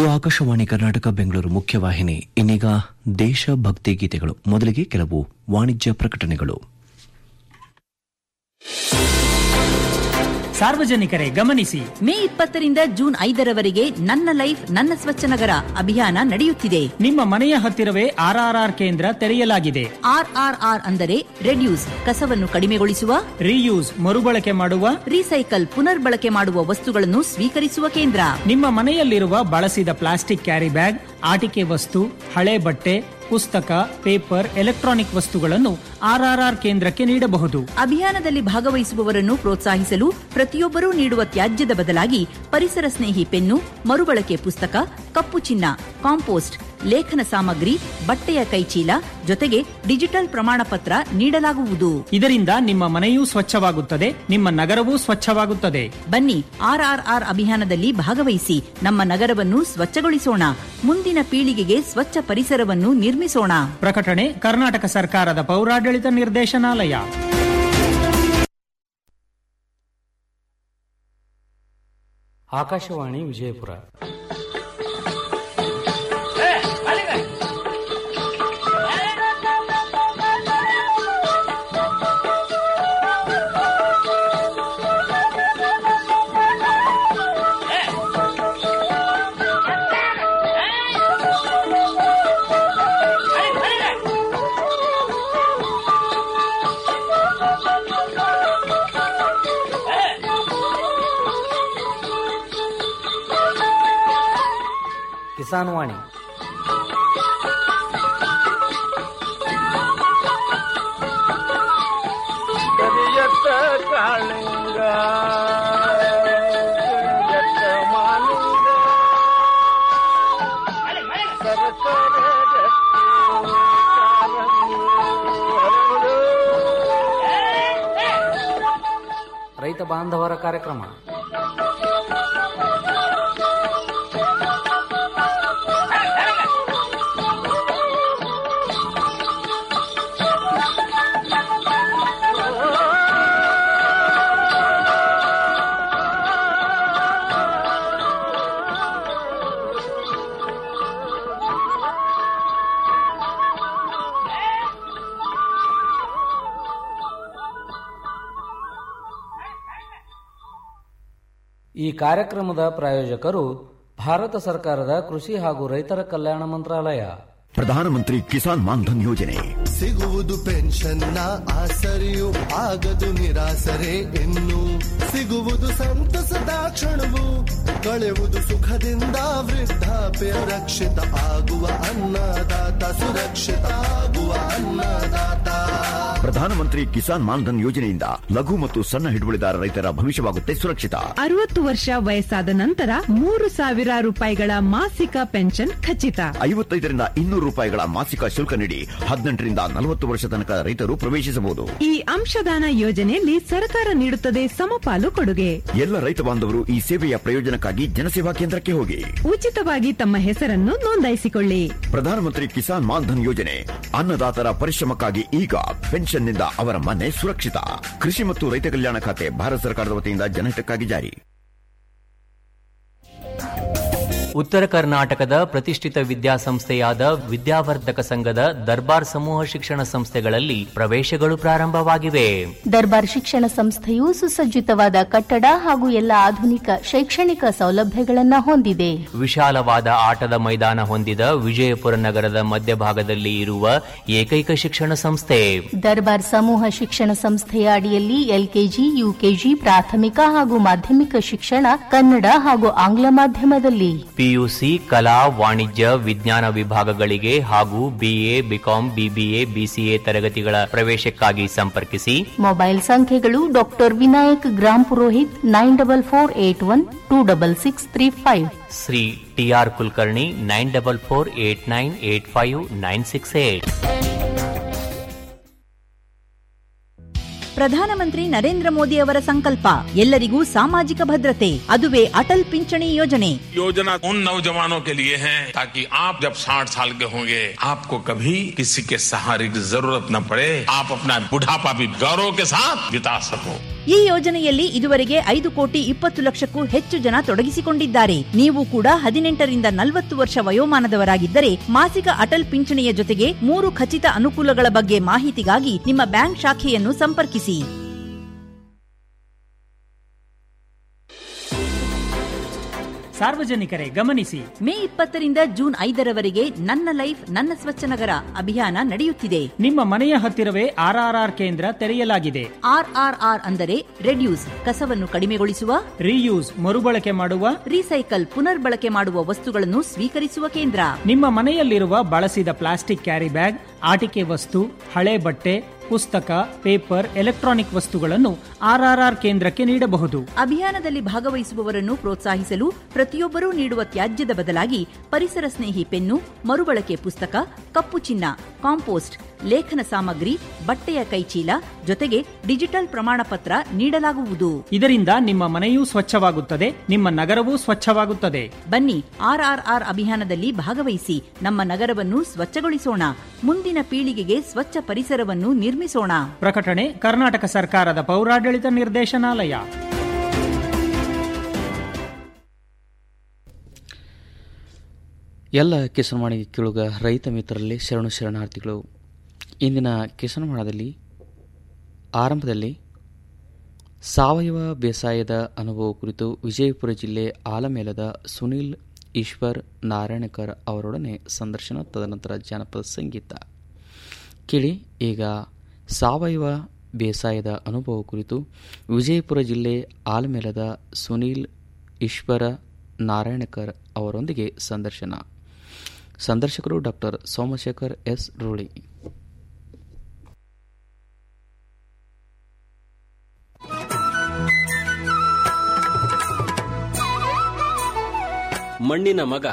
ಆಕಾಶವಾಣಿ ಕರ್ನಾಟಕ ಬೆಂಗಳೂರು ಮುಖ್ಯವಾಹಿನಿ ಇನ್ನೀಗ ದೇಶಭಕ್ತಿ ಗೀತೆಗಳು ಮೊದಲಿಗೆ ಕೆಲವು ವಾಣಿಜ್ಯ ಪ್ರಕಟಣೆಗಳು ಸಾರ್ವಜನಿಕರೇ ಗಮನಿಸಿ ಮೇ ಇಪ್ಪತ್ತರಿಂದ ಜೂನ್ ಐದರವರೆಗೆ ನನ್ನ ಲೈಫ್ ನನ್ನ ಸ್ವಚ್ಛ ನಗರ ಅಭಿಯಾನ ನಡೆಯುತ್ತಿದೆ ನಿಮ್ಮ ಮನೆಯ ಹತ್ತಿರವೇ ಆರ್ಆರ್ಆರ್ ಕೇಂದ್ರ ತೆರೆಯಲಾಗಿದೆ ಆರ್ಆರ್ಆರ್ ಅಂದರೆ ರೆಡ್ಯೂಸ್ ಕಸವನ್ನು ಕಡಿಮೆಗೊಳಿಸುವ ರೀಯೂಸ್ ಮರುಬಳಕೆ ಮಾಡುವ ರೀಸೈಕಲ್ ಪುನರ್ಬಳಕೆ ಮಾಡುವ ವಸ್ತುಗಳನ್ನು ಸ್ವೀಕರಿಸುವ ಕೇಂದ್ರ ನಿಮ್ಮ ಮನೆಯಲ್ಲಿರುವ ಬಳಸಿದ ಪ್ಲಾಸ್ಟಿಕ್ ಕ್ಯಾರಿ ಬ್ಯಾಗ್ ಆಟಿಕೆ ವಸ್ತು ಹಳೆ ಬಟ್ಟೆ ಪುಸ್ತಕ ಪೇಪರ್ ಎಲೆಕ್ಟ್ರಾನಿಕ್ ವಸ್ತುಗಳನ್ನು ಆರ್ಆರ್ಆರ್ ಕೇಂದ್ರಕ್ಕೆ ನೀಡಬಹುದು ಅಭಿಯಾನದಲ್ಲಿ ಭಾಗವಹಿಸುವವರನ್ನು ಪ್ರೋತ್ಸಾಹಿಸಲು ಪ್ರತಿಯೊಬ್ಬರೂ ನೀಡುವ ತ್ಯಾಜ್ಯದ ಬದಲಾಗಿ ಪರಿಸರ ಸ್ನೇಹಿ ಪೆನ್ನು ಮರುಬಳಕೆ ಪುಸ್ತಕ ಕಪ್ಪು ಚಿನ್ನ ಕಾಂಪೋಸ್ಟ್ ಲೇಖನ ಸಾಮಗ್ರಿ ಬಟ್ಟೆಯ ಕೈಚೀಲ ಜೊತೆಗೆ ಡಿಜಿಟಲ್ ಪ್ರಮಾಣ ಪತ್ರ ನೀಡಲಾಗುವುದು ಇದರಿಂದ ನಿಮ್ಮ ಮನೆಯೂ ಸ್ವಚ್ಛವಾಗುತ್ತದೆ ನಿಮ್ಮ ನಗರವೂ ಸ್ವಚ್ಛವಾಗುತ್ತದೆ ಬನ್ನಿ ಆರ್ಆರ್ಆರ್ ಅಭಿಯಾನದಲ್ಲಿ ಭಾಗವಹಿಸಿ ನಮ್ಮ ನಗರವನ್ನು ಸ್ವಚ್ಛಗೊಳಿಸೋಣ ಮುಂದಿನ ಪೀಳಿಗೆಗೆ ಸ್ವಚ್ಛ ಪರಿಸರವನ್ನು ನಿರ್ಮಿಸೋಣ ಪ್ರಕಟಣೆ ಕರ್ನಾಟಕ ಸರ್ಕಾರದ ಪೌರಾಡಳಿತ ನಿರ್ದೇಶನಾಲಯ ಆಕಾಶವಾಣಿ ವಿಜಯಪುರ ಕಿಸಾನ್ ವಾಣಿ ಕರಿಯತ್ತ ಕಾಳಿಂಗ ಕರಿಯತ್ತ ಮಾಲಿಂಗ ಸರಸರ ರಕ್ತಿ ಕಾರಂಗಿ ಹರಡು. ರೈತ ಬಾಂಧವರ ಕಾರ್ಯಕ್ರಮ ಈ ಕಾರ್ಯಕ್ರಮದ ಪ್ರಾಯೋಜಕರು ಭಾರತ ಸರ್ಕಾರದ ಕೃಷಿ ಹಾಗೂ ರೈತರ ಕಲ್ಯಾಣ ಮಂತ್ರಾಲಯ ಪ್ರಧಾನಮಂತ್ರಿ ಕಿಸಾನ್ ಮಾನ್ಧನ್ ಯೋಜನೆ ಸಿಗುವುದು ಪೆನ್ಷನ್ನ ಆಸರೆಯು ಆಗದು ನಿರಾಸರೆ ಇನ್ನು ಸಿಗುವುದು ಸಂತಸದ ಕ್ಷಣವು ಕಳೆಯುವುದು ಸುಖದಿಂದ ವೃದ್ಧಾಪ್ಯ ರಕ್ಷಿತ ಆಗುವ ಅನ್ನದಾತ ಸುರಕ್ಷಿತ ಆಗುವ ಅನ್ನದಾತ ಪ್ರಧಾನಮಂತ್ರಿ ಕಿಸಾನ್ ಮಾನ್ಧನ್ ಯೋಜನೆಯಿಂದ ಲಘು ಮತ್ತು ಸಣ್ಣ ಹಿಡುವಳಿದಾರ ರೈತರ ಭವಿಷ್ಯವಾಗುತ್ತೆ ಸುರಕ್ಷಿತ ಅರವತ್ತು ವರ್ಷ ವಯಸ್ಸಾದ ನಂತರ ಮೂರು ಸಾವಿರ ರೂಪಾಯಿಗಳ ಮಾಸಿಕ ಪೆನ್ಷನ್ ಖಚಿತ ಐವತ್ತೈದರಿಂದ ಇನ್ನೂರು ರೂಪಾಯಿಗಳ ಮಾಸಿಕ ಶುಲ್ಕ ನೀಡಿ ಹದಿನೆಂಟರಿಂದ ನಲವತ್ತು ವರ್ಷ ತನಕ ರೈತರು ಪ್ರವೇಶಿಸಬಹುದು ಈ ಅಂಶದಾನ ಯೋಜನೆಯಲ್ಲಿ ಸರ್ಕಾರ ನೀಡುತ್ತದೆ ಸಮಪಾಲು ಕೊಡುಗೆ ಎಲ್ಲ ರೈತ ಬಾಂಧವರು ಈ ಸೇವೆಯ ಪ್ರಯೋಜನಕ್ಕಾಗಿ ಜನಸೇವಾ ಕೇಂದ್ರಕ್ಕೆ ಹೋಗಿ ಉಚಿತವಾಗಿ ತಮ್ಮ ಹೆಸರನ್ನು ನೋಂದಾಯಿಸಿಕೊಳ್ಳಿ ಪ್ರಧಾನಮಂತ್ರಿ ಕಿಸಾನ್ ಮಾನ್ಧನ್ ಯೋಜನೆ ಅನ್ನದಾತರ ಪರಿಶ್ರಮಕ್ಕಾಗಿ ಈಗ ಪೆನ್ಷನ್ನಿಂದ ಅವರ ಮನೆ ಸುರಕ್ಷಿತ ಕೃಷಿ ಮತ್ತು ರೈತ ಕಲ್ಯಾಣ ಖಾತೆ ಭಾರತ ಸರ್ಕಾರದ ವತಿಯಿಂದ ಜನಹಿತಕ್ಕಾಗಿ ಜಾರಿ ಉತ್ತರ ಕರ್ನಾಟಕದ ಪ್ರತಿಷ್ಠಿತ ವಿದ್ಯಾಸಂಸ್ಥೆಯಾದ ವಿದ್ಯಾವರ್ಧಕ ಸಂಘದ ದರ್ಬಾರ್ ಸಮೂಹ ಶಿಕ್ಷಣ ಸಂಸ್ಥೆಗಳಲ್ಲಿ ಪ್ರವೇಶಗಳು ಪ್ರಾರಂಭವಾಗಿವೆ ದರ್ಬಾರ್ ಶಿಕ್ಷಣ ಸಂಸ್ಥೆಯು ಸುಸಜ್ಜಿತವಾದ ಕಟ್ಟಡ ಹಾಗೂ ಎಲ್ಲ ಆಧುನಿಕ ಶೈಕ್ಷಣಿಕ ಸೌಲಭ್ಯಗಳನ್ನು ಹೊಂದಿದೆ ವಿಶಾಲವಾದ ಆಟದ ಮೈದಾನ ಹೊಂದಿದ ವಿಜಯಪುರ ನಗರದ ಮಧ್ಯಭಾಗದಲ್ಲಿ ಇರುವ ಏಕೈಕ ಶಿಕ್ಷಣ ಸಂಸ್ಥೆ ದರ್ಬಾರ್ ಸಮೂಹ ಶಿಕ್ಷಣ ಸಂಸ್ಥೆಯ ಅಡಿಯಲ್ಲಿ ಎಲ್ಕೆಜಿ ಯುಕೆಜಿ ಪ್ರಾಥಮಿಕ ಹಾಗೂ ಮಾಧ್ಯಮಿಕ ಶಿಕ್ಷಣ ಕನ್ನಡ ಹಾಗೂ ಆಂಗ್ಲ ಮಾಧ್ಯಮದಲ್ಲಿ ಪಿಯುಸಿ ಕಲಾ ವಾಣಿಜ್ಯ ವಿಜ್ಞಾನ ವಿಭಾಗಗಳಿಗೆ ಹಾಗೂ ಬಿಎ ಬಿಕಾಂ ಬಿಬಿಎ ಬಿಸಿಎ ತರಗತಿಗಳ ಪ್ರವೇಶಕ್ಕಾಗಿ ಸಂಪರ್ಕಿಸಿ ಮೊಬೈಲ್ ಸಂಖ್ಯೆಗಳು doctor Vinayak Grampurohit nine double four eight one two double six three five Shri TR Kulkarni nine double four eight nine eight five nine six eight ಪ್ರಧಾನಮಂತ್ರಿ ನರೇಂದ್ರ ಮೋದಿ ಅವರ ಸಂಕಲ್ಪ ಎಲ್ಲರಿಗೂ ಸಾಮಾಜಿಕ ಭದ್ರತೆ ಅದುವೇ ಅಟಲ್ ಪಿಂಚಣಿ ಯೋಜನೆ योजना उन नौजवानों के लिए है ताकि आप जब 60 साल के होंगे आपको कभी किसी के सहारे की जरूरत न पड़े आप अपना बुढ़ापा भी गौरव के साथ बिता सको ಈ ಯೋಜನೆಯಲ್ಲಿ ಇದುವರೆಗೆ ಐದು ಕೋಟಿ ಇಪ್ಪತ್ತು ಲಕ್ಷಕ್ಕೂ ಹೆಚ್ಚು ಜನ ತೊಡಗಿಸಿಕೊಂಡಿದ್ದಾರೆ ನೀವು ಕೂಡ ಹದಿನೆಂಟರಿಂದ ನಲವತ್ತು ವರ್ಷ ವಯೋಮಾನದವರಾಗಿದ್ದರೆ ಮಾಸಿಕ ಅಟಲ್ ಪಿಂಚಣಿಯ ಜೊತೆಗೆ ಮೂರು ಖಚಿತ ಅನುಕೂಲಗಳ ಬಗ್ಗೆ ಮಾಹಿತಿಗಾಗಿ ನಿಮ್ಮ ಬ್ಯಾಂಕ್ ಶಾಖೆಯನ್ನು ಸಂಪರ್ಕಿಸಿ ಸಾರ್ವಜನಿಕರೇ ಗಮನಿಸಿ ಮೇ ಇಪ್ಪತ್ತರಿಂದ ಜೂನ್ ಐದರವರೆಗೆ ನನ್ನ ಲೈಫ್ ನನ್ನ ಸ್ವಚ್ಛ ನಗರ ಅಭಿಯಾನ ನಡೆಯುತ್ತಿದೆ ನಿಮ್ಮ ಮನೆಯ ಹತ್ತಿರವೇ ಆರ್ಆರ್ಆರ್ ಕೇಂದ್ರ ತೆರೆಯಲಾಗಿದೆ ಆರ್ಆರ್ಆರ್ ಅಂದರೆ ರೆಡ್ಯೂಸ್ ಕಸವನ್ನು ಕಡಿಮೆಗೊಳಿಸುವ ರೀಯೂಸ್ ಮರುಬಳಕೆ ಮಾಡುವ ರೀಸೈಕಲ್ ಪುನರ್ಬಳಕೆ ಮಾಡುವ ವಸ್ತುಗಳನ್ನು ಸ್ವೀಕರಿಸುವ ಕೇಂದ್ರ ನಿಮ್ಮ ಮನೆಯಲ್ಲಿರುವ ಬಳಸಿದ ಪ್ಲಾಸ್ಟಿಕ್ ಕ್ಯಾರಿ ಬ್ಯಾಗ್ ಆಟಿಕೆ ವಸ್ತು ಹಳೆ ಬಟ್ಟೆ ಪುಸ್ತಕ ಪೇಪರ್ ಎಲೆಕ್ಟ್ರಾನಿಕ್ ವಸ್ತುಗಳನ್ನು ಆರ್ಆರ್ಆರ್ ಕೇಂದ್ರಕ್ಕೆ ನೀಡಬಹುದು ಅಭಿಯಾನದಲ್ಲಿ ಭಾಗವಹಿಸುವವರನ್ನು ಪ್ರೋತ್ಸಾಹಿಸಲು ಪ್ರತಿಯೊಬ್ಬರೂ ನೀಡುವ ತ್ಯಾಜ್ಯದ ಬದಲಾಗಿ ಪರಿಸರ ಸ್ನೇಹಿ ಪೆನ್ನು ಮರುಬಳಕೆ ಪುಸ್ತಕ ಕಪ್ಪು ಚಿನ್ನ ಕಾಂಪೋಸ್ಟ್ ಲೇಖನ ಸಾಮಗ್ರಿ ಬಟ್ಟೆಯ ಕೈಚೀಲ ಜೊತೆಗೆ ಡಿಜಿಟಲ್ ಪ್ರಮಾಣ ಪತ್ರ ನೀಡಲಾಗುವುದು ಇದರಿಂದ ನಿಮ್ಮ ಮನೆಯೂ ಸ್ವಚ್ಛವಾಗುತ್ತದೆ ನಿಮ್ಮ ನಗರವೂ ಸ್ವಚ್ಛವಾಗುತ್ತದೆ ಬನ್ನಿ ಆರ್ಆರ್ಆರ್ ಅಭಿಯಾನದಲ್ಲಿ ಭಾಗವಹಿಸಿ ನಮ್ಮ ನಗರವನ್ನು ಸ್ವಚ್ಛಗೊಳಿಸೋಣ ಮುಂದಿನ ಪೀಳಿಗೆಗೆ ಸ್ವಚ್ಛ ಪರಿಸರವನ್ನು ನಿರ್ಮಿಸೋಣ ಪ್ರಕಟಣೆ ಕರ್ನಾಟಕ ಸರ್ಕಾರದ ಪೌರಾಡಳಿತ ನಿರ್ದೇಶನಾಲಯ ಎಲ್ಲ ಕಿಸನವಾಣಿ ಕೇಳುಗ ರೈತ ಮಿತ್ರರಲ್ಲಿ ಶರಣು ಶರಣಾರ್ಥಿಗಳು ಇಂದಿನ ಕಿಸನವಾಣದಲ್ಲಿ ಆರಂಭದಲ್ಲಿ ಸಾವಯವ ಬೇಸಾಯದ ಅನುಭವ ಕುರಿತು ವಿಜಯಪುರ ಜಿಲ್ಲೆ ಆಲಮೇಲದ ಸುನೀಲ್ ಈಶ್ವರ್ ನಾರಾಯಣಕರ್ ಅವರೊಡನೆ ಸಂದರ್ಶನ ತದನಂತರ ಜಾನಪದ ಸಂಗೀತ ಕೇಳಿ ಈಗ ಸಾವಯವ ಬೇಸಾಯದ ಅನುಭವ ಕುರಿತು ವಿಜಯಪುರ ಜಿಲ್ಲೆ ಆಲಮೇಲದ ಸುನೀಲ್ ಈಶ್ವರ ನಾರಾಯಣಕರ್ ಅವರೊಂದಿಗೆ ಸಂದರ್ಶನ ಸಂದರ್ಶಕರು ಡಾಕ್ಟರ್ ಸೋಮಶೇಖರ್ ಎಸ್ ರೂಳಿ ಮಣ್ಣಿನ ಮಗ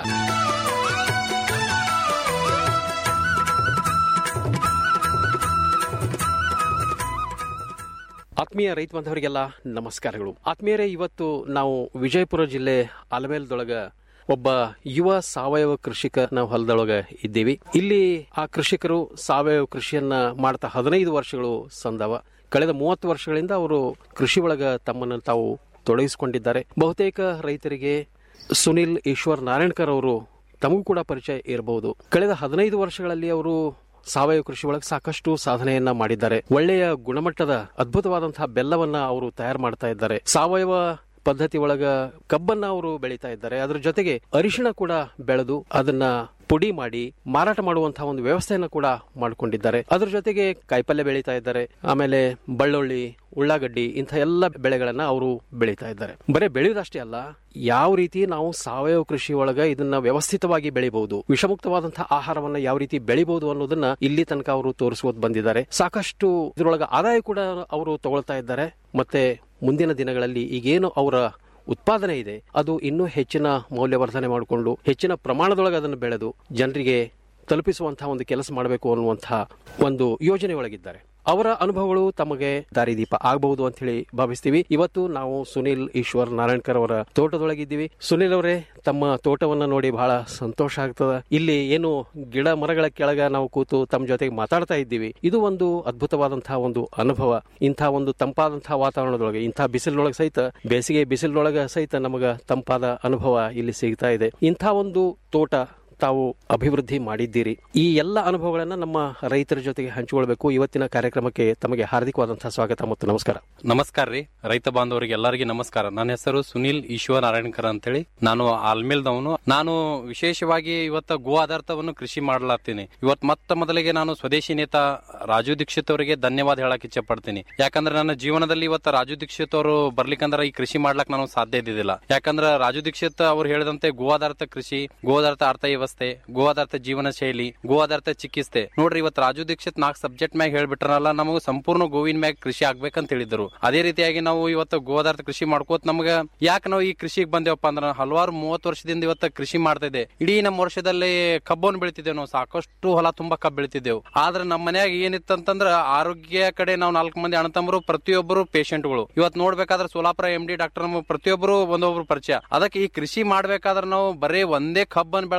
ಆತ್ಮೀಯ ರೈತ ಬಾಂಧವರಿಗೆಲ್ಲ ನಮಸ್ಕಾರಗಳು ಆತ್ಮೀಯರೇ ಇವತ್ತು ನಾವು ವಿಜಯಪುರ ಜಿಲ್ಲೆ ಅಲಮೇಲದೊಳಗ ಒಬ್ಬ ಯುವ ಸಾವಯವ ಕೃಷಿಕ ನಾವು ಹೊಲದೊಳಗ ಇದ್ದೀವಿ ಇಲ್ಲಿ ಆ ಕೃಷಿಕರು ಸಾವಯವ ಕೃಷಿಯನ್ನ ಮಾಡ್ತಾ ಹದಿನೈದು ವರ್ಷಗಳು ಸಂದವ ಕಳೆದ ಮೂವತ್ತು ವರ್ಷಗಳಿಂದ ಅವರು ಕೃಷಿ ಒಳಗ ತಮ್ಮನ್ನು ತಾವು ತೊಡಗಿಸಿಕೊಂಡಿದ್ದಾರೆ ಬಹುತೇಕ ರೈತರಿಗೆ ಸುನಿಲ್ ಈಶ್ವರ್ ನಾರಾಯಣ್ಕರ್ ಅವರು ತಮಗೂ ಕೂಡ ಪರಿಚಯ ಇರಬಹುದು ಕಳೆದ ಹದಿನೈದು ವರ್ಷಗಳಲ್ಲಿ ಅವರು ಸಾವಯವ ಕೃಷಿ ಒಳಗೆ ಸಾಕಷ್ಟು ಸಾಧನೆಯನ್ನ ಮಾಡಿದ್ದಾರೆ ಒಳ್ಳೆಯ ಗುಣಮಟ್ಟದ ಅದ್ಭುತವಾದಂತಹ ಬೆಲ್ಲವನ್ನ ಅವರು ತಯಾರು ಮಾಡ್ತಾ ಇದ್ದಾರೆ ಸಾವಯವ ಪದ್ಧತಿ ಒಳಗ ಕಬ್ಬನ್ನ ಅವರು ಬೆಳೀತಾ ಇದ್ದಾರೆ ಅದ್ರ ಜೊತೆಗೆ ಅರಿಶಿಣ ಕೂಡ ಬೆಳೆದು ಅದನ್ನ ಪುಡಿ ಮಾಡಿ ಮಾರಾಟ ಮಾಡುವಂತಹ ಒಂದು ವ್ಯವಸ್ಥೆಯನ್ನ ಕೂಡ ಮಾಡಿಕೊಂಡಿದ್ದಾರೆ ಅದ್ರ ಜೊತೆಗೆ ಕಾಯಿಪಲ್ಯ ಬೆಳೀತಾ ಇದ್ದಾರೆ ಆಮೇಲೆ ಬಳ್ಳುಳ್ಳಿ ಉಳ್ಳಾಗಡ್ಡಿ ಇಂಥ ಎಲ್ಲ ಬೆಳೆಗಳನ್ನ ಅವರು ಬೆಳೀತಾ ಇದ್ದಾರೆ ಬರೀ ಬೆಳೆಯುವುದಷ್ಟೇ ಅಲ್ಲ ಯಾವ ರೀತಿ ನಾವು ಸಾವಯವ ಕೃಷಿ ಒಳಗ ಇದನ್ನ ವ್ಯವಸ್ಥಿತವಾಗಿ ಬೆಳಿಬಹುದು ವಿಷಮುಕ್ತವಾದಂತಹ ಆಹಾರವನ್ನ ಯಾವ ರೀತಿ ಬೆಳಿಬಹುದು ಅನ್ನೋದನ್ನ ಇಲ್ಲಿ ತನಕ ಅವರು ತೋರಿಸುವುದು ಬಂದಿದ್ದಾರೆ ಸಾಕಷ್ಟು ಇದ್ರೊಳಗ ಆದಾಯ ಕೂಡ ಅವರು ತಗೊಳ್ತಾ ಇದ್ದಾರೆ ಮತ್ತೆ ಮುಂದಿನ ದಿನಗಳಲ್ಲಿ ಈಗೇನು ಅವರ ಉತ್ಪಾದನೆ ಇದೆ ಅದು ಇನ್ನೂ ಹೆಚ್ಚಿನ ಮೌಲ್ಯವರ್ಧನೆ ಮಾಡಿಕೊಂಡು ಹೆಚ್ಚಿನ ಪ್ರಮಾಣದೊಳಗೆ ಅದನ್ನು ಬೆಳೆದು ಜನರಿಗೆ ತಲುಪಿಸುವಂತಹ ಒಂದು ಕೆಲಸ ಮಾಡಬೇಕು ಅನ್ನುವಂತಹ ಒಂದು ಯೋಜನೆ ಒಳಗಿದ್ದಾರೆ ಅವರ ಅನುಭವಗಳು ತಮಗೆ ದಾರಿದೀಪ ಆಗಬಹುದು ಅಂತ ಹೇಳಿ ಭಾವಿಸ್ತೀವಿ ಇವತ್ತು ನಾವು ಸುನಿಲ್ ಈಶ್ವರ್ ನಾರಾಯಣ್ಕರ್ ಅವರ ತೋಟದೊಳಗಿದ್ದೀವಿ ಸುನಿಲ್ ಅವರೇ ತಮ್ಮ ತೋಟವನ್ನ ನೋಡಿ ಬಹಳ ಸಂತೋಷ ಆಗ್ತದ ಇಲ್ಲಿ ಏನು ಗಿಡ ಮರಗಳ ಕೆಳಗ ನಾವು ಕೂತು ತಮ್ಮ ಜೊತೆಗೆ ಮಾತಾಡ್ತಾ ಇದ್ದೀವಿ ಇದು ಒಂದು ಅದ್ಭುತವಾದಂತಹ ಒಂದು ಅನುಭವ ಇಂಥ ಒಂದು ತಂಪಾದಂತಹ ವಾತಾವರಣದೊಳಗೆ ಇಂಥ ಬಿಸಿಲೊಳಗೆ ಸಹಿತ ಬೇಸಿಗೆ ಬಿಸಿಲೊಳಗ ಸಹಿತ ನಮಗ ತಂಪಾದ ಅನುಭವ ಇಲ್ಲಿ ಸಿಗ್ತಾ ಇದೆ ಇಂಥ ಒಂದು ತೋಟ ತಾವು ಅಭಿವೃದ್ಧಿ ಮಾಡಿದ್ದೀರಿ ಈ ಎಲ್ಲ ಅನುಭವಗಳನ್ನ ನಮ್ಮ ರೈತರ ಜೊತೆಗೆ ಹಂಚಿಕೊಳ್ಬೇಕು ಇವತ್ತಿನ ಕಾರ್ಯಕ್ರಮಕ್ಕೆ ತಮಗೆ ಹಾರ್ದಿಕವಾದಂತಹ ಸ್ವಾಗತ ಮತ್ತು ನಮಸ್ಕಾರ ನಮಸ್ಕಾರ ರೀ ರೈತ ಬಾಂಧವರಿಗೆ ಎಲ್ಲರಿಗೂ ನಮಸ್ಕಾರ ನನ್ನ ಹೆಸರು ಸುನಿಲ್ ಈಶ್ವರ ನಾರಾಯಣಕರ್ ಅಂತೇಳಿ ನಾನು ಆಲ್ಮೇಲ್ದವನು ನಾನು ವಿಶೇಷವಾಗಿ ಇವತ್ತ ಗೋ ಆಧಾರಿತವನ್ನು ಕೃಷಿ ಮಾಡಲಾಗ್ತೀನಿ ಇವತ್ ಮತ್ತ ಮೊದಲಿಗೆ ನಾನು ಸ್ವದೇಶಿ ನೇತಾ ರಾಜು ದೀಕ್ಷಿತ್ ಅವರಿಗೆ ಧನ್ಯವಾದ ಹೇಳಕ್ ಇಚ್ಛೆ ಪಡ್ತೀನಿ ಯಾಕಂದ್ರೆ ನನ್ನ ಜೀವನದಲ್ಲಿ ಇವತ್ತ ರಾಜು ದೀಕ್ಷಿತ್ ಅವರು ಬರ್ಲಿಕ್ಕಂದ್ರ ಈ ಕೃಷಿ ಮಾಡ್ಲಕ್ ನಾನು ಸಾಧ್ಯ ಇದ್ದಿದ್ದಿಲ್ಲ ಯಾಕಂದ್ರೆ ರಾಜು ದೀಕ್ಷಿತ್ ಅವ್ರು ಹೇಳಿದಂತೆ ಗೋ ಆಧಾರಿತ ಕೃಷಿ ಗೋ ಆಧಾರಿತ ಅರ್ಥ ವ್ಯವಸ್ಥೆ ಗೋ ಆಧಾರಿತ ಜೀವನ ಶೈಲಿ ಗೋ ಆಧಾರಿತ ಚಿಕಿತ್ಸೆ ನೋಡ್ರಿ ಇವತ್ತು ರಾಜು ದೀಕ್ಷಿತ್ ನಾಲ್ಕು ಸಬ್ಜೆಕ್ಟ್ ಮ್ಯಾಗ ಹೇಳ್ಬಿಟ್ರಲ್ಲ ನಮಗೂ ಸಂಪೂರ್ಣ ಗೋವಿನ ಮ್ಯಾಗ ಕೃಷಿ ಆಗ್ಬೇಕಂತ ಹೇಳಿದ್ರು ಅದೇ ರೀತಿಯಾಗಿ ನಾವು ಇವತ್ತು ಗೋ ಆಧಾರಿತ ಕೃಷಿ ಮಾಡ್ಕೋತ ನಮಗ ಯಾಕೆ ನಾವು ಈ ಕೃಷಿಗೆ ಬಂದೇವಪ್ಪ ಅಂದ್ರೆ ಹಲವಾರು ಮೂವತ್ತು ವರ್ಷದಿಂದ ಇವತ್ತು ಕೃಷಿ ಮಾಡ್ತಾ ಇದೆ ಇಡೀ ನಮ್ಮ ವರ್ಷದಲ್ಲಿ ಕಬ್ಬನ್ನು ಬೆಳಿತಿದ್ದೇವೆ ನಾವು ಸಾಕಷ್ಟು ಹೊಲ ತುಂಬಾ ಕಬ್ಬು ಬೆಳಿತಿದ್ದೆವು ಆದ್ರೆ ನಮ್ಮ ಮನ್ಯಾಗ ಏನಿತ್ತಂತಂದ್ರ ಆರೋಗ್ಯ ಕಡೆ ನಾವು ನಾಲ್ಕು ಮಂದಿ ಅಣ್ಣತಮ್ಮರು ಪ್ರತಿಯೊಬ್ಬರು ಪೇಷಂಟ್ಗಳು ಇವತ್ತು ನೋಡ್ಬೇಕಾದ್ರೆ ಸೋಲಾಪುರ ಎಂ ಡಿ ಡಾಕ್ಟರ್ ಪ್ರತಿಯೊಬ್ಬರು ಒಂದೊಬ್ರು ಪರಿಚಯ ಅದಕ್ಕೆ ಈ ಕೃಷಿ ಮಾಡ್ಬೇಕಾದ್ರೆ ನಾವು ಬರೀ ಒಂದೇ ಕಬ್ಬನ್ನು ಬೆಳೆದ್ರೆ ಕೃಷಿ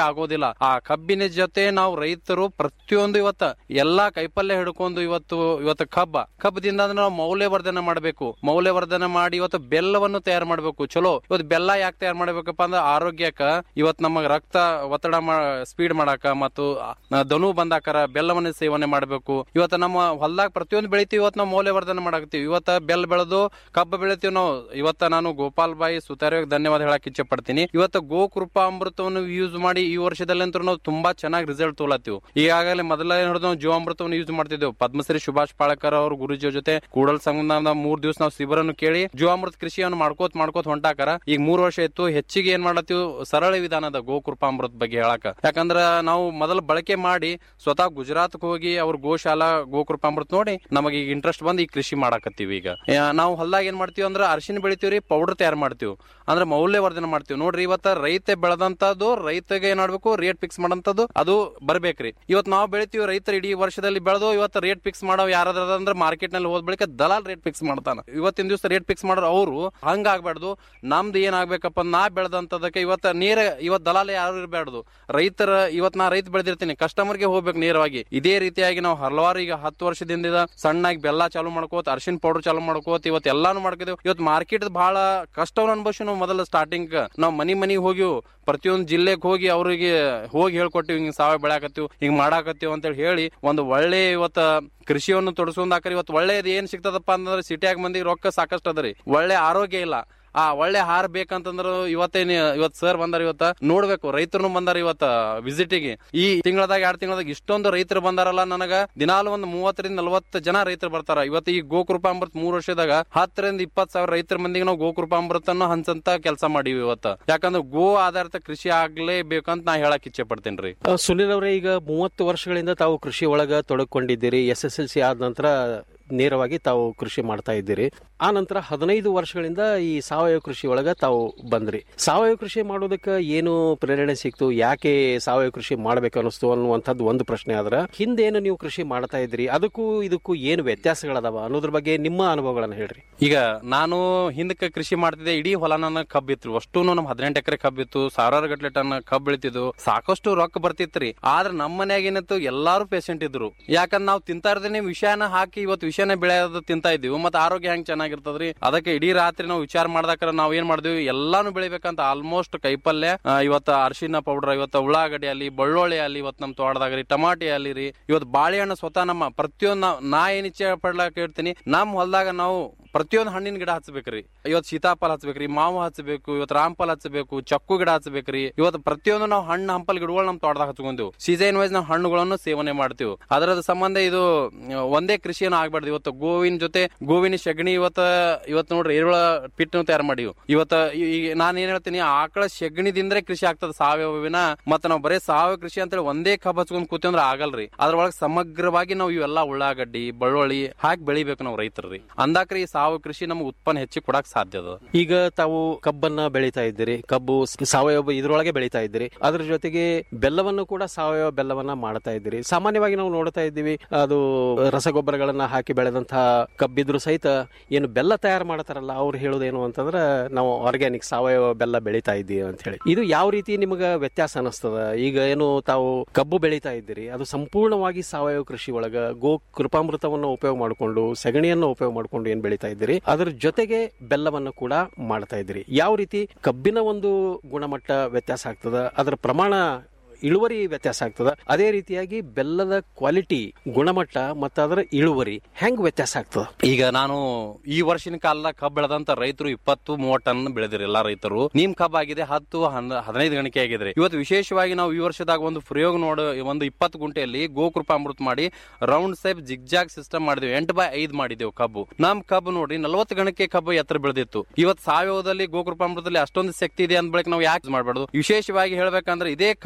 ಆಗೋದಿಲ್ಲ ಆ ಕಬ್ಬಿನ ಜೊತೆ ನಾವು ರೈತರು ಪ್ರತಿಯೊಂದು ಇವತ್ತ ಎಲ್ಲಾ ಕೈಪಲ್ಯ ಹಿಡ್ಕೊಂಡು ಇವತ್ತು ಇವತ್ತು ಕಬ್ಬ ಕಬ್ಬದಿಂದ ಅಂದ್ರೆ ನಾವು ಮೌಲ್ಯವರ್ಧನೆ ಮಾಡಬೇಕು ಮೌಲ್ಯವರ್ಧನೆ ಮಾಡಿ ಇವತ್ತು ಬೆಲ್ಲವನ್ನು ತಯಾರು ಮಾಡಬೇಕು ಚಲೋ ಇವತ್ತು ಬೆಲ್ಲ ಯಾಕೆ ತಯಾರು ಮಾಡ್ಬೇಕಪ್ಪ ಅಂದ್ರೆ ಆರೋಗ್ಯಕ್ಕ ಇವತ್ತು ನಮ್ಮ ರಕ್ತ ಒತ್ತಡ ಸ್ಪೀಡ್ ಮಾಡಾಕ ಮತ್ತು ಆ, ದನು ಬಂದಾಕರ ಬೆಲ್ಲವನ್ನು ಸೇವನೆ ಮಾಡಬೇಕು ಇವತ್ತು ನಮ್ಮ ಹೊಲದಾಗ ಪ್ರತಿಯೊಂದು ಬೆಳಿತೀವಿ ಇವತ್ತು ನಾವು ಮೌಲ್ಯವರ್ಧನೆ ಮಾಡಾಕತ್ತೀವಿ ಇವತ್ತ ಬೆಲ್ಲ ಬೆಳೆದು ಕಬ್ಬು ಬೆಳಿತೀವಿ ನಾವು ಇವತ್ತ ನಾನು ಗೋಪಾಲ್ ಬಾಯಿ ಸುತಾರ್ಯವಾಗಿ ಧನ್ಯವಾದ ಹೇಳಕ್ ಇಚ್ಛೆ ಪಡ್ತೀನಿ ಇವತ್ತು ಗೋ ಕೃಪಾ ಅಮೃತವನ್ನು ಯೂಸ್ ಮಾಡಿ ಈ ವರ್ಷದಲ್ಲಂತೂ ನಾವು ತುಂಬಾ ಚೆನ್ನಾಗಿ ರಿಸಲ್ಟ್ ತೊಲತ್ತೀವಿ ಈಗಾಗಲೇ ಮೊದಲ ಹಿಡಿದು ನಾವು ಜೀವಾಮೃತವನ್ನು ಯೂಸ್ ಮಾಡ್ತಿದ್ದೆವು ಪದ್ಮಶ್ರೀ ಸುಭಾಷ್ ಪಾಳಕರ್ ಅವ್ರ ಗುರುಜಿ ಜೊತೆ ಕೂಡಲ್ ಸಂಗಮದ ಮೂರ್ ದಿವಸ ನಾವು ಶಿಬಿರನ್ನು ಕೇಳಿ ಜೀವಾಮೃತ ಕೃಷಿಯನ್ನು ಮಾಡ್ಕೋತ್ ಮಾಡ್ಕೋತ್ ಹೊಂಟಾಕರ ಈಗ ಮೂರ್ ವರ್ಷ ಇತ್ತು ಹೆಚ್ಚಿಗೆ ಏನ್ ಮಾಡತ್ತೀವಿ ಸರಳ ವಿಧಾನದ ಗೋ ಕೃಪಾಮೃತ ಬಗ್ಗೆ ಹೇಳಕ ಯಾಕಂದ್ರ ನಾವು ಮೊದಲು ಬಳಕೆ ಮಾಡಿ ಸ್ವತಃ ಗುಜರಾತ್ ಹೋಗಿ ಅವ್ರ ಗೋಶಾಲಾ ಗೋ ಕೃಪಾಮೃತ ನೋಡಿ ನಮಗೆ ಈಗ ಇಂಟ್ರೆಸ್ಟ್ ಬಂದು ಈ ಕೃಷಿ ಮಾಡಾಕತ್ತೀವಿ ಈಗ ಯಾ, ನಾವು ಹೊಲ್ದಾಗ ಏನ್ ಮಾಡ್ತೀವಿ ಅಂದ್ರೆ ಅರಿಶಿನ ಬೆಳಿತೀವ್ರಿ ಪೌಡರ್ ತಯಾರು ಮಾಡ್ತೀವಿ ಅಂದ್ರೆ ಮೌಲ್ಯವರ್ಧನೆ ಮಾಡ್ತೀವಿ ನೋಡ್ರಿ ಇವತ್ತ ರೈತ ಬೆಳೆದಂತದ್ದು ರೈತಗೆ ಏನ್ ಮಾಡ್ಬೇಕು ರೇಟ್ ಫಿಕ್ಸ್ ಮಾಡಂತದ್ದು ಅದು ಬರ್ಬೇಕ್ರಿ ಇವತ್ ನಾವು ಬೆಳಿತೀವಿ ರೈತರು ಇಡೀ ವರ್ಷದಲ್ಲಿ ಬೆಳೆದು ಇವತ್ತು ರೇಟ್ ಫಿಕ್ಸ್ ಮಾಡೋ ಯಾರಾದ್ರ ಅಂದ್ರೆ ಮಾರ್ಕೆಟ್ ನಲ್ಲಿ ಹೋದ ಬಳಿಕ ದಲಾಲ್ ರೇಟ್ ಫಿಕ್ಸ್ ಮಾಡ್ತಾನ ಇವತ್ತಿನ ದಿವಸ ರೇಟ್ ಫಿಕ್ಸ್ ಮಾಡೋರು ಅವರು ಹಂಗ ಆಗ್ಬಾರ್ದು ನಮ್ದು ಏನ್ ಆಗ್ಬೇಕಪ್ಪ ಅಂದ್ರೆ ನಾ ಬೆಳೆದಂತದಕ್ಕೆ ಇವತ್ತ ನೇರ ಇವತ್ ದಲಾಲ ಯಾರು ಇರಬಾರ್ದು ರೈತರ ಇವತ್ ನಾ ರೈತ ಬೆಳೆದಿರ್ತೀನಿ ಕಸ್ಟಮರ್ಗೆ ಹೋಗ್ಬೇಕು ನೇರವಾಗಿ ಇದೇ ರೀತಿಯಾಗಿ ನಾವು ಹಲವಾರು ಈಗ ಹತ್ತು ವರ್ಷದಿಂದ ಸಣ್ಣಾಗಿ ಬೆಲ್ಲ ಚಾಲು ಮಾಡ್ಕೋತ ಅರ್ಶಿನ್ ಪೌಡರ್ ಚಾಲು ಮಾಡ್ಕೋತ ಇವತ್ತು ಎಲ್ಲಾನು ಮಾಡ್ಕೋದೇವು ಇವತ್ತು ಮಾರ್ಕೆಟ್ ಬಹಳ ಕಷ್ಟವನ್ನು ಅನುಭವಿಸಿ ನಾವು ಮೊದಲ ಸ್ಟಾರ್ಟಿಂಗ್ ನಾವು ಮನಿ ಮನಿಗೆ ಹೋಗಿವು ಪ್ರತಿಯೊಂದು ಜಿಲ್ಲೆಗೆ ಹೋಗಿ ಅವ್ರಿಗೆ ಹೋಗಿ ಹೇಳ್ಕೊಟ್ಟಿವಿ ಹಿಂಗ್ ಸಾವಯವ ಬೆಳಾಕತ್ತೀವಿ ಹಿಂಗ್ ಮಾಡಾಕತ್ತೀವಿ ಅಂತೇಳಿ ಹೇಳಿ ಒಂದು ಒಳ್ಳೆ ಇವತ್ತ ಕೃಷಿಯನ್ನು ತೊಡಸ್ಕೊಂಡಾಕ್ರಿ ಇವತ್ತು ಒಳ್ಳೇದು ಏನ್ ಸಿಗ್ತದಪ್ಪ ಅಂತಂದ್ರೆ ಸಿಟಿಯಾಗ ಮಂದಿಗೆ ರೊಕ್ಕ ಸಾಕಷ್ಟು ಅದರಿ ಒಳ್ಳೆ ಆರೋಗ್ಯ ಇಲ್ಲ ಆ ಒಳ್ಳೆ ಆಹಾರ ಬೇಕಂತಂದ್ರು ಇವತ್ತೇನ್ ಇವತ್ ಸರ್ ಬಂದಾರ ಇವತ್ತ ನೋಡ್ಬೇಕು ರೈತರು ಬಂದಾರ ಇವತ್ತ ವಿಸಿಟಿಗೆ ಈ ತಿಂಗಳದಾಗ ಎರಡ್ ತಿಂಗಳದಾಗ ಇಷ್ಟೊಂದು ರೈತರು ಬಂದಾರಲ್ಲ ನನಗ ದಿನಾಲು ಒಂದು ಮೂವತ್ತರಿಂದ ನಲವತ್ತು ಜನ ರೈತರು ಬರ್ತಾರ ಇವತ್ತು ಈ ಗೋಕೃಪಾಮೃತ ಮೂರ್ ವರ್ಷದಾಗ ಹತ್ತರಿಂದ ಇಪ್ಪತ್ ಸಾವಿರ ರೈತರ ಮಂದಿಗೆ ನಾವು ಗೋಕೃಪಾಮೃತನ್ನು ಹಂಚಂತ ಕೆಲಸ ಮಾಡಿವಿ ಇವತ್ತ ಯಾಕಂದ್ರೆ ಗೋ ಆಧಾರಿತ ಕೃಷಿ ಆಗ್ಲೇಬೇಕಂತ ನಾ ಹೇಳಕ್ ಇಚ್ಛೆ ಪಡ್ತೇನೆ ರೀ ಆ, ಸುನಿಲ್ ಅವರೇ ಈಗ ಮೂವತ್ತು ವರ್ಷಗಳಿಂದ ತಾವು ಕೃಷಿ ಒಳಗ ತೊಡಕೊಂಡಿದ್ದೀರಿ ಎಸ್ ಎಸ್ ಎಲ್ ಸಿ ಆದ ನಂತರ ನೇರವಾಗಿ ತಾವು ಕೃಷಿ ಮಾಡ್ತಾ ಇದ್ದೀರಿ ಆ ನಂತರ ಹದಿನೈದು ವರ್ಷಗಳಿಂದ ಈ ಸಾವಯವ ಕೃಷಿ ಒಳಗ ತಾವು ಬಂದ್ರಿ ಸಾವಯವ ಕೃಷಿ ಮಾಡೋದಕ್ಕೆ ಏನು ಪ್ರೇರಣೆ ಸಿಕ್ತು ಯಾಕೆ ಸಾವಯವ ಕೃಷಿ ಮಾಡ್ಬೇಕು ಅನಿಸ್ತು ಅನ್ನುವಂಥದ್ದು ಒಂದು ಪ್ರಶ್ನೆ ಆದ್ರ ಹಿಂದೇನು ನೀವು ಕೃಷಿ ಮಾಡ್ತಾ ಇದ್ರಿ ಅದಕ್ಕೂ ಇದಕ್ಕೂ ಏನು ವ್ಯತ್ಯಾಸಗಳದಾವ ಅನ್ನೋದ್ರ ಬಗ್ಗೆ ನಿಮ್ಮ ಅನುಭವಗಳನ್ನ ಹೇಳ್ರಿ ಈಗ ನಾನು ಹಿಂದಕ್ಕೆ ಕೃಷಿ ಮಾಡ್ತಿದ್ದೆ ಇಡೀ ಹೊಲ ನನ್ನ ಕಬ್ಬಿತ್ತು ಅಷ್ಟು ನಮ್ ಹದಿನೆಂಟು ಎಕರೆ ಕಬ್ಬಿತ್ತು ಸಾವಿರಾರು ಗಟ್ಲೆ ಟನ್ ಕಬ್ಬು ಬೆಳಿತಿದ್ವು ಸಾಕಷ್ಟು ರೊಕ್ಕ ಬರ್ತಿತ್ರಿ ಆದ್ರೆ ನಮ್ಮ ಮನ್ಯಾಗ ಏನಿತ್ತು ಎಲ್ಲಾರು ಪೇಷಂಟ್ ಇದ್ರು ಯಾಕಂದ್ರೆ ನಾವು ತಿಂತಾ ಇರ್ದೇನೆ ವಿಷಯನ ಹಾಕಿ ಇವತ್ತು ವಿಷಯನೇ ಬೆಳೆಯೋದು ತಿಂತಾ ಇದ್ದೀವಿ ಮತ್ತೆ ಆರೋಗ್ಯ ಹೆಂಗ್ ಚೆನ್ನಾಗಿರ್ತದ್ರಿ ಅದಕ್ಕೆ ಇಡೀ ರಾತ್ರಿ ನಾವು ವಿಚಾರ ಮಾಡ್ದಾಕ ನಾವ್ ಏನ್ ಮಾಡಿದ್ವಿ ಎಲ್ಲಾನು ಬೆಳಿಬೇಕಂತ ಆಲ್ಮೋಸ್ಟ್ ಕೈಪಲ್ಯ ಆ, ಇವತ್ತು ಅರಿಶಿನ ಪೌಡರ್ ಇವತ್ತು ಉಳ್ಳಾಗಡ್ಡಿ ಅಲ್ಲಿ ಬೆಳ್ಳುಳ್ಳಿ ಅಲ್ಲಿ ಇವತ್ತು ನಮ್ ತೋಟದಾಗ ರೀ ಟಮಾಟಿ ಅಲ್ಲಿ ರೀ ಇವತ್ತು ಬಾಳೆಹಣ್ಣು ಸ್ವತಃ ನಮ್ಮ ಪ್ರತಿಯೊಂದು ನಾವ್- ನಾ ಏನ್ ಇಚ್ಛೆ ಪಡ್ಲಾಕ ಹೇಳ್ತೀನಿ ನಮ್ ಹೊಲದಾಗ ನಾವು ಪ್ರತಿಯೊಂದು ಹಣ್ಣಿನ ಗಿಡ ಹಚ್ಬೇಕ್ರಿ ಇವತ್ತು ಸೀತಾಫಲ ಹಚ್ಬೇಕ್ರಿ ಮಾವು ಹಚ್ಚಬೇಕು ಇವತ್ತು ರಾಮಫಲ ಹಚ್ಚಬೇಕು ಚಕ್ಕು ಗಿಡ ಹಚ್ಬೇಕ್ರಿ ಇವತ್ತು ಪ್ರತಿಯೊಂದು ನಾವು ಹಣ್ಣು ಹಂಪಲ್ ಗಿಡಗಳು ನಮ್ ತೋಟದಾಗ ಹಚ್ಕೊಂತೀವಿ ಸೀಸನ್ ವೈಸ್ ನಾವು ಹಣ್ಣುಗಳನ್ನು ಸೇವನೆ ಮಾಡ್ತೀವಿ ಅದರದ ಸಂಬಂಧ ಇದು ಆ, ಒಂದೇ ಕೃಷಿಯನ್ನು ಆಗ್ಬಾರ್ದು ಇವತ್ತು ಗೋವಿನ ಜೊತೆ ಗೋವಿನ ಸಗಣಿ ಇವತ್ತ ಇವತ್ತು ನೋಡ್ರಿ ಎರೆಹುಳ ಪಿಟ್ನು ತಯಾರು ಮಾಡಿವ್ ಇವತ್ತ ಈ- ಈಗ ನಾನು ಏನ್ ಹೇಳ್ತೀನಿ ಆಕಳ ಸಗಣಿದಿಂದ್ರೆ ಕೃಷಿ ಆಗ್ತದ ಸಾವಯವವಿನ ಮತ್ತ ನಾವು ಬರೇ ಸಾವಯವ ಕೃಷಿ ಅಂತೇಳಿ ಒಂದೇ ಕಬ್ಬ್ ಹಚ್ಕೊಂಡ್ ಕೂತಂದ್ರ ಆಗಲ್ರಿ ಅದ್ರೊಳಗೆ ಸಮಗ್ರವಾಗಿ ನಾವು ಇವೆಲ್ಲ ಉಳ್ಳಾಗಡ್ಡಿ ಬೆಳ್ಳುಳ್ಳಿ ಹಾಕಿ ಬೆಳಿಬೇಕು ನಾವು ರೈತರ್ರಿ ಅಂದಾಕ್ರಿ ಈ ಸಾವಯವ ಕೃಷಿ ನಮ್ಗೆ ಉತ್ಪನ್ನ ಹೆಚ್ಚಿಗೆ ಕೊಡಕ್ ಸಾಧ್ಯ ಅದ ಈಗ ತಾವು ಕಬ್ಬನ್ನ ಬೆಳೀತಾ ಇದ್ದೀರಿ ಕಬ್ಬು ಸ- ಸಾವಯವ ಇದ್ರೊಳಗೆ ಬೆಳೀತಾ ಇದ್ದೀರಿ ಅದ್ರ ಜೊತೆಗೆ ಬೆಲ್ಲವನ್ನು ಕೂಡ ಸಾವಯವ ಬೆಲ್ಲವನ್ನ ಮಾಡ್ತಾ ಇದ್ದೀರಿ ಸಾಮಾನ್ಯವಾಗಿ ನಾವು ನೋಡ್ತಾ ಇದ್ದೀವಿ ಅದು ರಸಗೊಬ್ಬರಗಳನ್ನ ಹಾಕಿ ಬೆಳೆದಂತಹ ಕಬ್ಬಿದ್ರು ಸಹಿತ ಏನು ಬೆಲ್ಲ ತಯಾರು ಮಾಡ್ತಾರಲ್ಲ ಅವ್ರು ಹೇಳೋದೇನು ಅಂತಂದ್ರ ನಾವು ಆರ್ಗ್ಯಾನಿಕ್ ಸಾವಯವ ಬೆಲ್ಲ ಬೆಳೀತಾ ಇದ್ದೀವಿ ಅಂತ ಹೇಳಿ ಇದು ಯಾವ ರೀತಿ ನಿಮ್ಗೆ ವ್ಯತ್ಯಾಸ ಅನಿಸ್ತದ ಈಗ ಏನು ತಾವು ಕಬ್ಬು ಬೆಳೀತಾ ಇದ್ದೀರಿ ಅದು ಸಂಪೂರ್ಣವಾಗಿ ಸಾವಯವ ಕೃಷಿ ಒಳಗ ಗೋ ಕೃಪಾಮೃತವನ್ನು ಉಪಯೋಗ ಮಾಡಿಕೊಂಡು ಸಗಣಿಯನ್ನು ಉಪಯೋಗ ಮಾಡಿಕೊಂಡು ಏನ್ ಬೆಳೀತಾ ಇದ್ದೀರಿ ಅದ್ರ ಜೊತೆಗೆ ಬೆಲ್ಲವನ್ನು ಕೂಡ ಮಾಡ್ತಾ ಇದ್ದೀರಿ ಯಾವ ರೀತಿ ಕಬ್ಬಿನ ಒಂದು ಗುಣಮಟ್ಟ ವ್ಯತ್ಯಾಸ ಆಗ್ತದ ಅದರ ಪ್ರಮಾಣ ಇಳುವರಿ ವ್ಯತ್ಯಾಸ ಆಗ್ತದ ಅದೇ ರೀತಿಯಾಗಿ ಬೆಲ್ಲದ ಕ್ವಾಲಿಟಿ ಗುಣಮಟ್ಟ ಮತ್ತು ಅದರ ಇಳುವರಿ ಹೆಂಗ್ ವ್ಯತ್ಯಾಸ ಆಗ್ತದ ಈಗ ನಾನು ಈ ವರ್ಷಿನ ಕಾಲದಾಗ ಕಬ್ಬು ಬೆಳೆದಂತ ರೈತರು ಇಪ್ಪತ್ತು ಮೂವತ್ತು ಟನ್ ಬೆಳೆದಿರಿ ಎಲ್ಲಾ ರೈತರು ನಿಮ್ ಕಬ್ಬು ಆಗಿದೆ ಹತ್ತು ಹನ್ನ- ಹದಿನೈದು ಗಣಿಕೆ ಆಗಿದೆ ಇವತ್ತು ವಿಶೇಷವಾಗಿ ನಾವು ಈ ವರ್ಷದಾಗ ಒಂದು ಪ್ರಯೋಗ ನೋಡ ಒಂದು ಇಪ್ಪತ್ತು ಗುಂಟೆಯಲ್ಲಿ ಗೋಕೃಪಾ ಅಮೃತ ಮಾಡಿ ರೌಂಡ್ ಸೈಬ್ ಜಿಗ್ಜಾಗ್ ಸಿಸ್ಟಮ್ ಮಾಡಿದ್ವಿ ಎಂಟು ಬೈ ಐದ್ ಮಾಡಿದೆವು ಕಬ್ಬು ನಮ್ ಕಬ್ಬು ನೋಡ್ರಿ ನಲವತ್ತು ಗಣಕ್ಕೆ ಕಬ್ಬು ಎತ್ತರ ಬೆಳೆದಿತ್ತು ಇವತ್ತು ಸಾವಯವದಲ್ಲಿ ಗೋಕೃಪಾ ಅಮೃತದಲ್ಲಿ ಅಷ್ಟೊಂದು ಶಕ್ತಿ ಇದೆ ಅಂದ ಬಳಿಕ ನಾವು ಯಾಕೆ ಮಾಡಬಾರ್ದು ವಿಶೇಷವಾಗಿ ಹೇಳ್ಬೇಕಂದ್ರೆ ಇದೇ ಕಬ್ಬ ನೋಡಿ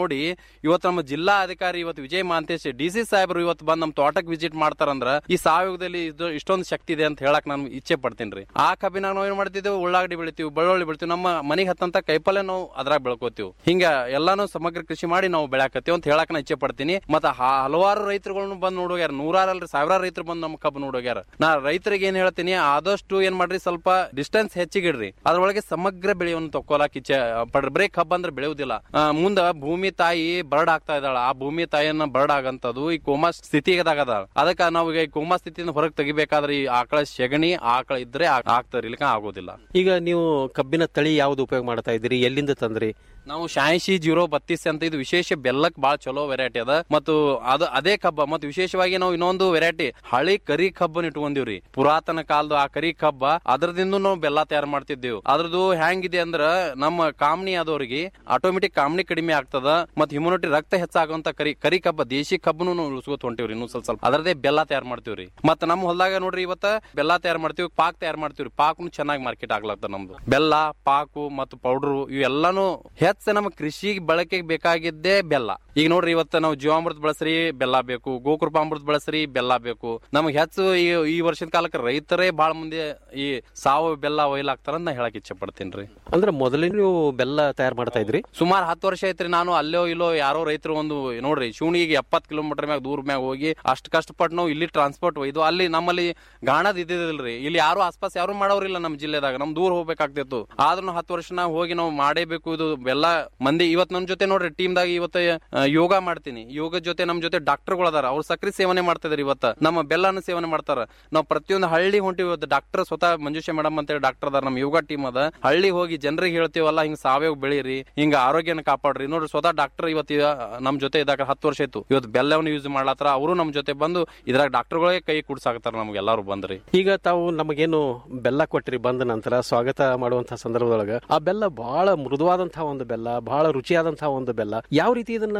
ನೋಡಿ ಇವತ್ತು ನಮ್ಮ ಜಿಲ್ಲಾ ಅಧಿಕಾರಿ ಇವತ್ತು ವಿಜಯ್ ಮಾಂತೇಶ್ ಡಿ ಸಿ ಸಾಹೇಬರು ಇವತ್ತು ಬಂದ್ ನಮ್ಮ ತೋಟಕ್ಕೆ ವಿಸಿಟ್ ಮಾಡ್ತಾರಂದ್ರ ಈ ಸಾವಯವದಲ್ಲಿ ಇದು ಇಷ್ಟೊಂದು ಶಕ್ತಿ ಇದೆ ಅಂತ ಹೇಳಕ್ ನಾನು ಇಚ್ಛೆ ಪಡ್ತೀನಿ ರೀ ಆ ಕಬ್ಬಿನಾಗ ನಾವು ಏನ್ ಮಾಡ್ತಿದ್ದೇವೆ ಉಳ್ಳಾಗಡ್ಡಿ ಬೆಳಿತೀವಿ ಬೆಳ್ಳುಳ್ಳಿ ಬೆಳಿತೀವಿ ನಮ್ಮ ಮನೆಗೆ ಹತ್ತಂತ ಕೈಪಲ್ಯ ನಾವು ಅದ್ರಾಗ ಬೆಳ್ಕೋತೀವಿ ಹಿಂಗ ಎಲ್ಲಾನು ಸಮಗ್ರ ಕೃಷಿ ಮಾಡಿ ನಾವು ಬೆಳಕತ್ತೀವಿ ಅಂತ ಹೇಳಕ್ ನಾ ಇಚ್ಛೆ ಪಡ್ತೀನಿ ಮತ್ತ ಹ- ಹಲವಾರು ರೈತರುಗಳನ್ನು ಬಂದ್ ನೋಡೋಗ್ಯಾರ ನೂರಾರಲ್ರಿ ಸಾವಿರಾರು ರೈತರು ಬಂದ್ ನಮ್ಮ ಕಬ್ಬು ನೋಡೋಗ್ಯಾರ ನಾ ರೈತರಿಗೆ ಏನ್ ಹೇಳ್ತೀನಿ ಆದಷ್ಟು ಏನ್ ಮಾಡ್ರಿ ಸ್ವಲ್ಪ ಡಿಸ್ಟೆನ್ಸ್ ಹೆಚ್ಚಿಗಿಡ್ರಿ ಅದ್ರೊಳಗೆ ಸಮಗ್ರ ಬೆಳೆಯನ್ನು ತಕ್ಕೊಳಕ್ ಇಚ್ಛೆ ಪಡ್ರಿ ಬರೀ ಕಬ್ಬು ಅಂದ್ರೆ ಬೆಳೆಯುವುದಿಲ್ಲ ಆ, ಮುಂದ ಭೂಮಿ ತಾಯಿ ಬರ್ಡ್ ಆಗ್ತಾ ಇದ್ದಾಳ ಆ ಭೂಮಿ ತಾಯಿಯನ್ನ ಬರ್ಡ್ ಆಗಂತದು ಈ ಕೋಮಾ ಸ್ಥಿತಿಗದಾಗ ಅದ ಅದಕ್ಕ ನಾವು ಈಗ ಈ ಕೋಮಾ ಸ್ಥಿತಿಯಿಂದ ಹೊರಗೆ ತೆಗಿಬೇಕಾದ್ರೆ ಈ ಆಕಳ ಸೆಗಣಿ ಆಕಳ ಇದ್ರೆ ಆ- ಆಗ್ತದೆ ಇಲ್ಲಿಕ ಆಗೋದಿಲ್ಲ ಈಗ ನೀವು ಕಬ್ಬಿನ ತಳಿ ಯಾವ್ದು ಉಪಯೋಗ ಮಾಡ್ತಾ ಇದ್ದೀರಿ ಎಲ್ಲಿಂದ ತಂದ್ರಿ ನಾವು ಶಾಯಿಸಿ ಜೀರೋ ಬತ್ತೀಸ್ ಅಂತ ಇದು ವಿಶೇಷ ಬೆಲ್ಲಕ್ ಬಾಳ ಚಲೋ ವೆರೈಟಿ ಅದ ಮತ್ತು ಅದು ಅದೇ ಕಬ್ಬ ಮತ್ತು ವಿಶೇಷವಾಗಿ ನಾವು ಇನ್ನೊಂದು ವೆರೈಟಿ ಹಳಿ ಕರಿ ಕಬ್ಬನ್ ಇಟ್ಕೊಂಡಿವ್ರಿ ಪುರಾತನ ಕಾಲದ ಆ ಕರಿ ಕಬ್ಬ ಅದ್ರದಿಂದ ನಾವು ಬೆಲ್ಲ ತಯಾರು ಮಾಡ್ತಿದ್ದೇವೆ ಅದ್ರದ್ದು ಹೆಂಗಿದೆ ಅಂದ್ರ ನಮ್ಮ ಕಾಮಣಿ ಆದವ್ರಿಗೆ ಆಟೋಮೆಟಿಕ್ ಕಾಮಣಿ ಕಡಿಮೆ ಆಗ್ತದ ಮತ್ತು ಹ್ಯುಮಿನಿಟಿ ರಕ್ತ ಹೆಚ್ಚಾಗುವಂತ ಕರಿ ಕರಿ ಕಬ್ಬ ದೇಶಿ ಕಬ್ಬನು ನಾವು ಉಳಿಸ್ಕೊತ ಹೊಂಟಿವ್ರಿ ಇನ್ನೂ ಸ್ವಲ್ಪ ಸ್ವಲ್ಪ ಅದರದೇ ಬೆಲ್ಲ ತಯಾರು ಮಾಡ್ತೀವ್ರಿ ಮತ್ತ ನಮ್ಮ ಹೊಲದಾಗ ನೋಡ್ರಿ ಇವತ್ತ ಬೆಲ್ಲ ತಯಾರು ಮಾಡ್ತೀವಿ ಪಾಕ್ ತಯಾರು ಮಾಡ್ತೀವ್ರಿ ಪಾಕ್ನು ಚೆನ್ನಾಗಿ ಮಾರ್ಕೆಟ್ ಆಗ್ಲತ್ತ ನಮ್ದು ಬೆಲ್ಲ ಪಾಕು ಮತ್ತು ಪೌಡ್ರು ಇವೆಲ್ಲಾನು ಹೆಚ್ಚ ನಮ್ಮ ಕೃಷಿಗೆ ಬಳಕೆಗೆ ಬೇಕಾಗಿದ್ದೇ ಬೆಲ್ಲ ಈಗ ನೋಡ್ರಿ ಇವತ್ತ ನಾವು ಜೀವಾಮೃತ ಬಳಸ್ರಿ ಬೆಲ್ಲ ಬೇಕು ಗೋಕೃಪಾಮೃತ ಬಳಸ್ರಿ ಬೆಲ್ಲ ಬೇಕು ನಮ್ಗೆ ಹೆಚ್ಚು ಈ ಈ ವರ್ಷದ ಕಾಲಕ್ಕೆ ರೈತರೇ ಬಾಳ ಮುಂದೆ ಈ ಸಾವಯವ ಬೆಲ್ಲ ಒಯ್ಲಾಗ್ತಾರ ಅಂತ ನಾ ಹೇಳಕ್ ಇಚ್ಛೆ ಪಡ್ತೀನಿ ಅಂದ್ರೆ ಮೊದಲೇ ನೀವು ಬೆಲ್ಲ ತಯಾರು ಮಾಡ್ತಾ ಇದ್ರಿ ಸುಮಾರು ಹತ್ತು ವರ್ಷ ಐತ್ರಿ ನಾನು ಅಲ್ಲೋ ಇಲ್ಲೋ ಯಾರೋ ರೈತರು ಒಂದು ನೋಡ್ರಿ ಶಿವಣಿಗೆ ಎಪ್ಪತ್ ಕಿಲೋಮೀಟರ್ ಮ್ಯಾಗ ದೂರ ಮ್ಯಾಗ ಹೋಗಿ ಅಷ್ಟು ಕಷ್ಟಪಟ್ಟು ನಾವು ಇಲ್ಲಿ ಟ್ರಾನ್ಸ್ಪೋರ್ಟ್ ಒಯ್ದು ಅಲ್ಲಿ ನಮ್ಮಲ್ಲಿ ಗಾಣದ್ ಇದ್ದಿದಿಲ್ರಿ ಇಲ್ಲಿ ಯಾರು ಆಸ್ಪಾಸ್ ಯಾರು ಮಾಡೋರಿಲ್ಲ ನಮ್ಮ ಜಿಲ್ಲೆದಾಗ ನಮ್ ದೂರ ಹೋಗ್ಬೇಕಾಗ್ತಿತ್ತು ಆದ್ರೂ ಹತ್ತು ವರ್ಷ ನಾವು ಹೋಗಿ ನಾವು ಮಾಡೇಬೇಕು ಇದು ಎಲ್ಲ ಮಂದಿ ಇವತ್ ನಮ್ ಜೊತೆ ನೋಡ್ರಿ ಟೀಮ್ದಾಗ ಇವತ್ತು ಆ, ಯೋಗ ಮಾಡ್ತೀನಿ ಯೋಗದ ಜೊತೆ ನಮ್ ಜೊತೆ ಡಾಕ್ಟರ್ಗಳು ಅದಾರ ಅವ್ರು ಸಕ್ರಿ ಸೇವನೆ ಮಾಡ್ತಿದಾರೆ ಇವತ್ತ ನಮ್ಮ ಬೆಲ್ಲನ ಸೇವನೆ ಮಾಡ್ತಾರ ನಾವು ಪ್ರತಿಯೊಂದು ಹಳ್ಳಿ ಹೊಂಟಿವಿ ಇವತ್ತು ಡಾಕ್ಟರ್ ಸ್ವತಃ ಮಂಜುಷ ಮೇಡಮ್ ಅಂತೇಳಿ ಡಾಕ್ಟರ್ ಅದಾರ ನಮ್ಮ ಯೋಗ ಟೀಮ್ ಅದ ಹಳ್ಳಿ ಹೋಗಿ ಜನರಿಗೆ ಹೇಳ್ತೀವಲ್ಲ ಹಿಂಗ್ ಸಾವಯವ ಬೆಳೀರಿ ಹಿಂಗ ಆರೋಗ್ಯನ ಕಾಪಾಡ್ರಿ ನೋಡ್ರಿ ಸ್ವತಃ ಡಾಕ್ಟರ್ ಇವತ್ತು ಇವ- ನಮ್ ಜೊತೆ ಇದ್ದಾಗ ಹತ್ತು ವರ್ಷ ಆಯ್ತು ಇವತ್ತು ಬೆಲ್ಲವನ್ನು ಯೂಸ್ ಮಾಡ್ಲತ್ತಾರ ಅವರು ನಮ್ ಜೊತೆ ಬಂದು ಇದ್ರಾಗ ಡಾಕ್ಟರ್ಗಳೇ ಕೈ ಕುಡ್ಸಾಕತ್ತಾರ ನಮ್ಗೆ ಎಲ್ಲಾರು ಬಂದ್ರಿ ಈಗ ತಾವು ನಮಗೇನು ಬೆಲ್ಲ ಕೊಟ್ಟಿರಿ ಬಂದ ನಂತರ ಸ್ವಾಗತ ಮಾಡುವಂತಹ ಸಂದರ್ಭದೊಳಗ ಆ ಬೆಲ್ಲ ಬಹಳ ಮೃದುವಾದಂತಹ ಒಂದು ಬೆಲ್ಲ ಬಹಳ ರುಚಿಯಾದಂತಹ ಒಂದು ಬೆಲ್ಲ ಯಾವ ರೀತಿ ಇದನ್ನ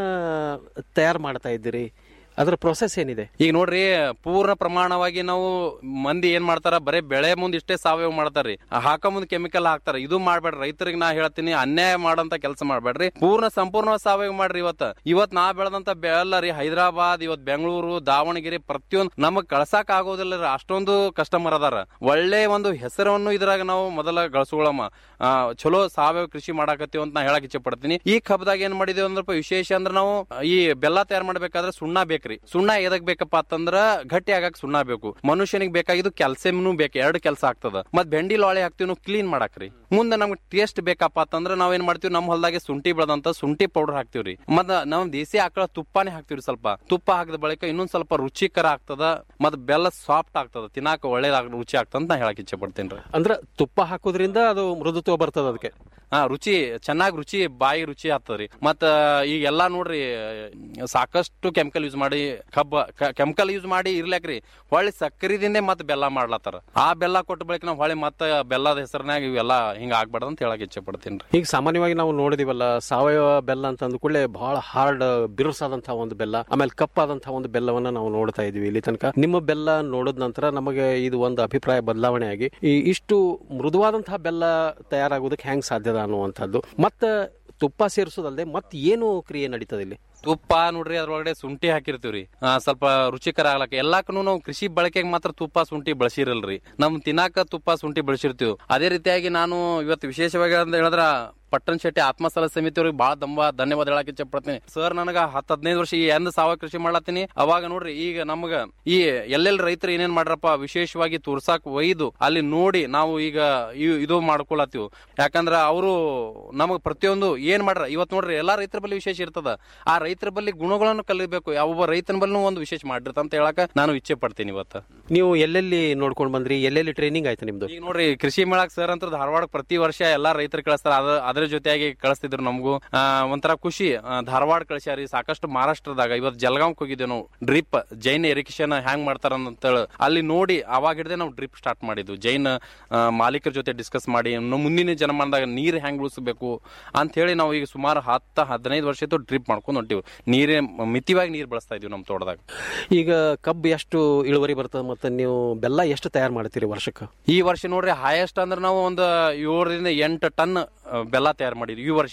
ತಯಾರು ಮಾಡ್ತಾ ಇದ್ದೀರಿ ಅದರ ಪ್ರೊಸೆಸ್ ಏನಿದೆ ಈಗ ನೋಡ್ರಿ ಪೂರ್ಣ ಪ್ರಮಾಣವಾಗಿ ನಾವು ಮಂದಿ ಏನ್ ಮಾಡ್ತಾರ ಬರೇ ಬೆಳೆ ಮುಂದ್ ಇಷ್ಟೇ ಸಾವಯವ ಮಾಡ್ತಾರ್ರಿ ಹಾಕ ಮುಂದ್ ಕೆಮಿಕಲ್ ಹಾಕ್ತಾರ ಇದು ಮಾಡ್ಬೇಡ್ರಿ ರೈತರಿಗೆ ನಾ ಹೇಳ್ತೀನಿ ಅನ್ಯಾಯ ಮಾಡಂತ ಕೆಲಸ ಮಾಡ್ಬೇಡ್ರಿ ಪೂರ್ಣ ಸಂಪೂರ್ಣ ಸಾವಯವ ಮಾಡ್ರಿ ಇವತ್ತ ಇವತ್ ನಾ ಬೆಳೆದಂತ ಬೆಲ್ಲ ರೀ ಹೈದರಾಬಾದ್ ಇವತ್ ಬೆಂಗಳೂರು ದಾವಣಗೆರೆ ಪ್ರತಿಯೊಂದು ನಮಗ್ ಕಳ್ಸಾಕ್ ಆಗೋದಿಲ್ಲ ರೀ ಅಷ್ಟೊಂದು ಕಸ್ಟಮರ್ ಅದಾರ ಒಳ್ಳೆ ಒಂದು ಹೆಸರನ್ನು ಇದ್ರಾಗ ನಾವು ಮೊದಲ ಗಳಿಸ್ಕೊಳಮ್ಮ ಆ, ಚಲೋ ಸಾವಯವ ಕೃಷಿ ಮಾಡಾಕತ್ತೀವಿ ಅಂತ ನಾ ಹೇಳಕ್ ಇಚ್ಛೆ ಪಡ್ತೀನಿ ಈ ಕಬ್ಬದಾಗ ಏನ್ ಮಾಡಿದೇವ್ ಅಂದ್ರಪ್ಪ ವಿಶೇಷ ಅಂದ್ರ ನಾವು ಈ ಬೆಲ್ಲ ತಯಾರು ಮಾಡ್ಬೇಕಾದ್ರೆ ಸುಣ್ಣ ಬೇಕ್ರಿ ಸುಣ್ಣ ಎದಕ್ ಬೇಕಪ್ಪ ಅಂತಂದ್ರ ಗಟ್ಟಿ ಆಗಕ್ ಸುಣ್ಣ ಬೇಕು ಮನುಷ್ಯನಿಗೆ ಬೇಕಾಗಿದ್ದು ಕ್ಯಾಲ್ಸಿಯಂನು ಬೇಕು ಎರಡು ಕೆಲಸ ಆಗ್ತದ ಮತ್ ಬೆಂಡಿ ಲೋಳೆ ಹಾಕ್ತಿವಿ ನಾವು ಕ್ಲೀನ್ ಮಾಡಾಕ್ರಿ ಮುಂದೆ ನಮ್ಗೆ ಟೇಸ್ಟ್ ಬೇಕಪ್ಪ ಅಂತಂದ್ರ ನಾವ್ ಏನ್ ಮಾಡ್ತೀವಿ ನಮ್ಮ ಹೊಲದಾಗೆ ಶುಂಠಿ ಬೆಳೆದಂತ ಶುಂಠಿ ಪೌಡರ್ ಹಾಕ್ತಿವ್ರಿ ಮತ್ ನಾವ್ ದೇಸಿ ಆಕಳ ತುಪ್ಪಾನೇ ಹಾಕ್ತಿವ್ರಿ ಸ್ವಲ್ಪ ತುಪ್ಪ ಹಾಕಿದ ಬಳಿಕ ಇನ್ನೊಂದ್ ಸ್ವಲ್ಪ ರುಚಿಕರ ಆಗ್ತದ ಮತ್ ಬೆಲ್ಲ ಸಾಫ್ಟ್ ಆಗ್ತದ ತಿನ್ನಾಕ ಒಳ್ಳೇದಾಗ ರುಚಿ ಆಗ್ತದ ಅಂತ ನಾ ಹೇಳಕ್ ಇಚ್ಛೆ ಪಡ್ತೇನ್ರಿ ಅಂದ್ರ ತುಪ್ಪ ಹಾಕೋದ್ರಿಂದ ಅದು ಮೃದುತ್ವ ಬರ್ತದ ಅದಕ್ಕೆ ಹಾ ರುಚಿ ಚೆನ್ನಾಗಿ ರುಚಿ ಬಾಯಿ ರುಚಿ ಆಗ್ತದ್ರಿ ಮತ್ತ ಈಗ ಎಲ್ಲಾ ನೋಡ್ರಿ ಸಾಕಷ್ಟು ಕೆಮಿಕಲ್ ಯೂಸ್ ಮಾಡಿ ಕಬ್ಬ ಕೆಮಿಕಲ್ ಯೂಸ್ ಮಾಡಿ ಇರ್ಲಾಕ್ರಿ ಹೊಳ್ಳಿ ಸಕ್ಕರಿದಿಂದೆ ಮತ್ ಬೆಲ್ಲ ಮಾಡ್ಲತ್ತಾರ ಆ ಬೆಲ್ಲ ಕೊಟ್ಟ ಬಳಿಕ ನಾವು ಹೊಳ್ಳಿ ಮತ್ತ ಬೆಲ್ಲದ ಹೆಸರಿನಾಗ ಇವೆಲ್ಲ ಹಿಂಗ ಆಗ್ಬಾರ್ದು ಅಂತ ಹೇಳಕ್ ಇಚ್ಛೆ ಪಡ್ತೀನಿ ಈಗ ಸಾಮಾನ್ಯವಾಗಿ ನಾವು ನೋಡಿದಿವಲ್ಲ ಸಾವಯವ ಬೆಲ್ಲ ಅಂತ ಅಂದ ಕೂಡಲೇ ಬಹಳ ಹಾರ್ಡ್ ಬಿರುಸಾದಂತಹ ಒಂದು ಬೆಲ್ಲ ಆಮೇಲೆ ಕಪ್ಪಾದಂತಹ ಒಂದು ಬೆಲ್ಲವನ್ನ ನಾವು ನೋಡ್ತಾ ಇದೀವಿ ಇಲ್ಲಿ ತನಕ ನಿಮ್ಮ ಬೆಲ್ಲ ನೋಡಿದ ನಂತರ ನಮಗೆ ಇದು ಒಂದು ಅಭಿಪ್ರಾಯ ಬದಲಾವಣೆ ಆಗಿ ಈ ಇಷ್ಟು ಮೃದುವಾದಂತಹ ಬೆಲ್ಲ ತಯಾರಾಗೋದಕ್ಕೆ ಹೆಂಗ್ ಸಾಧ್ಯದ ಅನ್ನುವಂಥದ್ದು ಮತ್ತ ತುಪ್ಪ ಸೇರಿಸೋದಲ್ಲದೆ ಮತ್ ಏನು ಕ್ರಿಯೆ ನಡೀತದೆ ಇಲ್ಲಿ ತುಪ್ಪ ನೋಡ್ರಿ ಅದ್ರೊಳಗಡೆ ಶುಂಠಿ ಹಾಕಿರ್ತೀವ್ರಿ ಆ, ಸ್ವಲ್ಪ ರುಚಿಕರ ಆಗ್ಲಕ್ಕ ಎಲ್ಲಾಕನು ನಾವು ಕೃಷಿ ಬಳಕೆಗೆ ಮಾತ್ರ ತುಪ್ಪ ಶುಂಠಿ ಬಳಸಿರಲ್ರಿ ನಮ್ ತಿನ್ನಾಕ ತುಪ್ಪ ಶುಂಠಿ ಬಳಸಿರ್ತೀವಿ ಅದೇ ರೀತಿಯಾಗಿ ನಾನು ಇವತ್ತು ವಿಶೇಷವಾಗಿ ಅಂತ ಹೇಳಿದ್ರ ಪಟ್ಟಣ ಶೆಟ್ಟಿ ಆತ್ಮಸ್ಥಳ ಸಮಿತಿಯವ್ರಿಗೆ ಬಹಳ ತುಂಬ ಧನ್ಯವಾದ ಹೇಳಕ್ ಇಚ್ಛೆ ಪಡ್ತೀನಿ ಸರ್ ನನಗ ಹತ್ತು ಹದಿನೈದು ವರ್ಷ ಈ ಎಂದ ಸಾವಯವ ಕೃಷಿ ಮಾಡ್ಲತ್ತೀನಿ ಅವಾಗ ನೋಡ್ರಿ ಈಗ ನಮಗ ಈ ಎಲ್ಲೆಲ್ಲಿ ರೈತರು ಏನೇನ್ ಮಾಡ್ರಪ್ಪ ವಿಶೇಷವಾಗಿ ತುರ್ಸಾಕ್ ಒಯ್ದು ಅಲ್ಲಿ ನೋಡಿ ನಾವು ಈಗ ಇ- ಇದು ಮಾಡ್ಕೊಳತ್ತೀವಿ ಯಾಕಂದ್ರ ಅವರು ನಮಗ್ ಪ್ರತಿಯೊಂದು ಏನ್ ಮಾಡ್ರ ಇವತ್ ನೋಡ್ರಿ ಎಲ್ಲಾ ರೈತರ ಬಳಿ ವಿಶೇಷ ಇರ್ತದ ಆ ರೈತರ ಬಳಿ ಗುಣಗಳನ್ನು ಕಲಿಬೇಕು ಯಾವ ರೈತನ ಬಲ್ಲಿ ಒಂದು ವಿಶೇಷ ಮಾಡಿರ್ತ ಅಂತ ಹೇಳಕ ನಾನು ಇಚ್ಛೆ ಪಡ್ತೀನಿ ಇವತ್ತು ನೀವು ಎಲ್ಲೆಲ್ಲಿ ನೋಡ್ಕೊಂಡ್ ಬಂದ್ರಿ ಎಲ್ಲೆಲ್ಲಿ ಟ್ರೈನಿಂಗ್ ಆಯ್ತು ನಿಮ್ದು ಈಗ ನೋಡ್ರಿ ಕೃಷಿ ಮೇಳಕ್ ಸರ್ ಅಂತ ಧಾರವಾಡ ಪ್ರತಿ ವರ್ಷ ಎಲ್ಲಾ ರೈತರು ಕಳಿಸ್ತಾರ ಅದ ಅದ್ರ ಜೊತೆಯಾಗಿ ಕಳಿಸ್ತಿದ್ರು ನಮಗೂ ಆ, ಒಂಥರ ಖುಷಿ ಆ, ಧಾರವಾಡ ಕಳಿಸ್ಯಾರಿ ಸಾಕಷ್ಟು ಮಹಾರಾಷ್ಟ್ರದಾಗ ಇವತ್ತು ಜಲಗಾಂವ್ಕ್ ಹೋಗಿದ್ದೇವೆ ನಾವು ಡ್ರಿಪ್ ಜೈನ್ ಇರಿಗೇಷನ್ ಹ್ಯಾಂಗ್ ಮಾಡ್ತಾರ ಅಂತೇಳಿ ಅಲ್ಲಿ ನೋಡಿ ಅವಾಗ ಹಿಡ್ದೆ ನಾವು ಡ್ರಿಪ್ ಸ್ಟಾರ್ಟ್ ಮಾಡಿದ್ವು ಜೈನ್ ಆ, ಮಾಲೀಕರ ಜೊತೆ ಡಿಸ್ಕಸ್ ಮಾಡಿ ಇನ್ನು ಮುಂದಿನ ಜನಮಾನದಾಗ ನೀರ್ ಹೆಂಗ್ ಉಳಿಸಬೇಕು ಅಂತ ಹೇಳಿ ನಾವು ಈಗ ಸುಮಾರು ಹತ್ತ ಹದಿನೈದು ವರ್ಷ ಡ್ರಿಪ್ ಮಾಡ್ಕೊಂಡು ಹೊಂಟಿವಿ ನೀರೇ ಮಿತಿವಾಗಿ ನೀರ್ ಬಳಸ್ತಾ ಇದೀವಿ ನಮ್ಮ ತೋಟದಾಗ ಈಗ ಕಬ್ಬು ಎಷ್ಟು ಇಳುವರಿ ಬರ್ತದೆ ಮತ್ತೆ ನೀವು ಬೆಲ್ಲ ಎಷ್ಟು ತಯಾರು ಮಾಡ್ತೀರಿ ವರ್ಷಕ್ಕೆ ಈ ವರ್ಷ ನೋಡ್ರಿ ಹೈಯೆಸ್ಟ್ ಅಂದ್ರೆ ನಾವು ಒಂದು ಏಳರಿಂದ ಎಂಟು ಟನ್ ಆ, ಬೆಲ್ಲ ತಯಾರು ಮಾಡಿದ್ವಿ ಈ ವರ್ಷ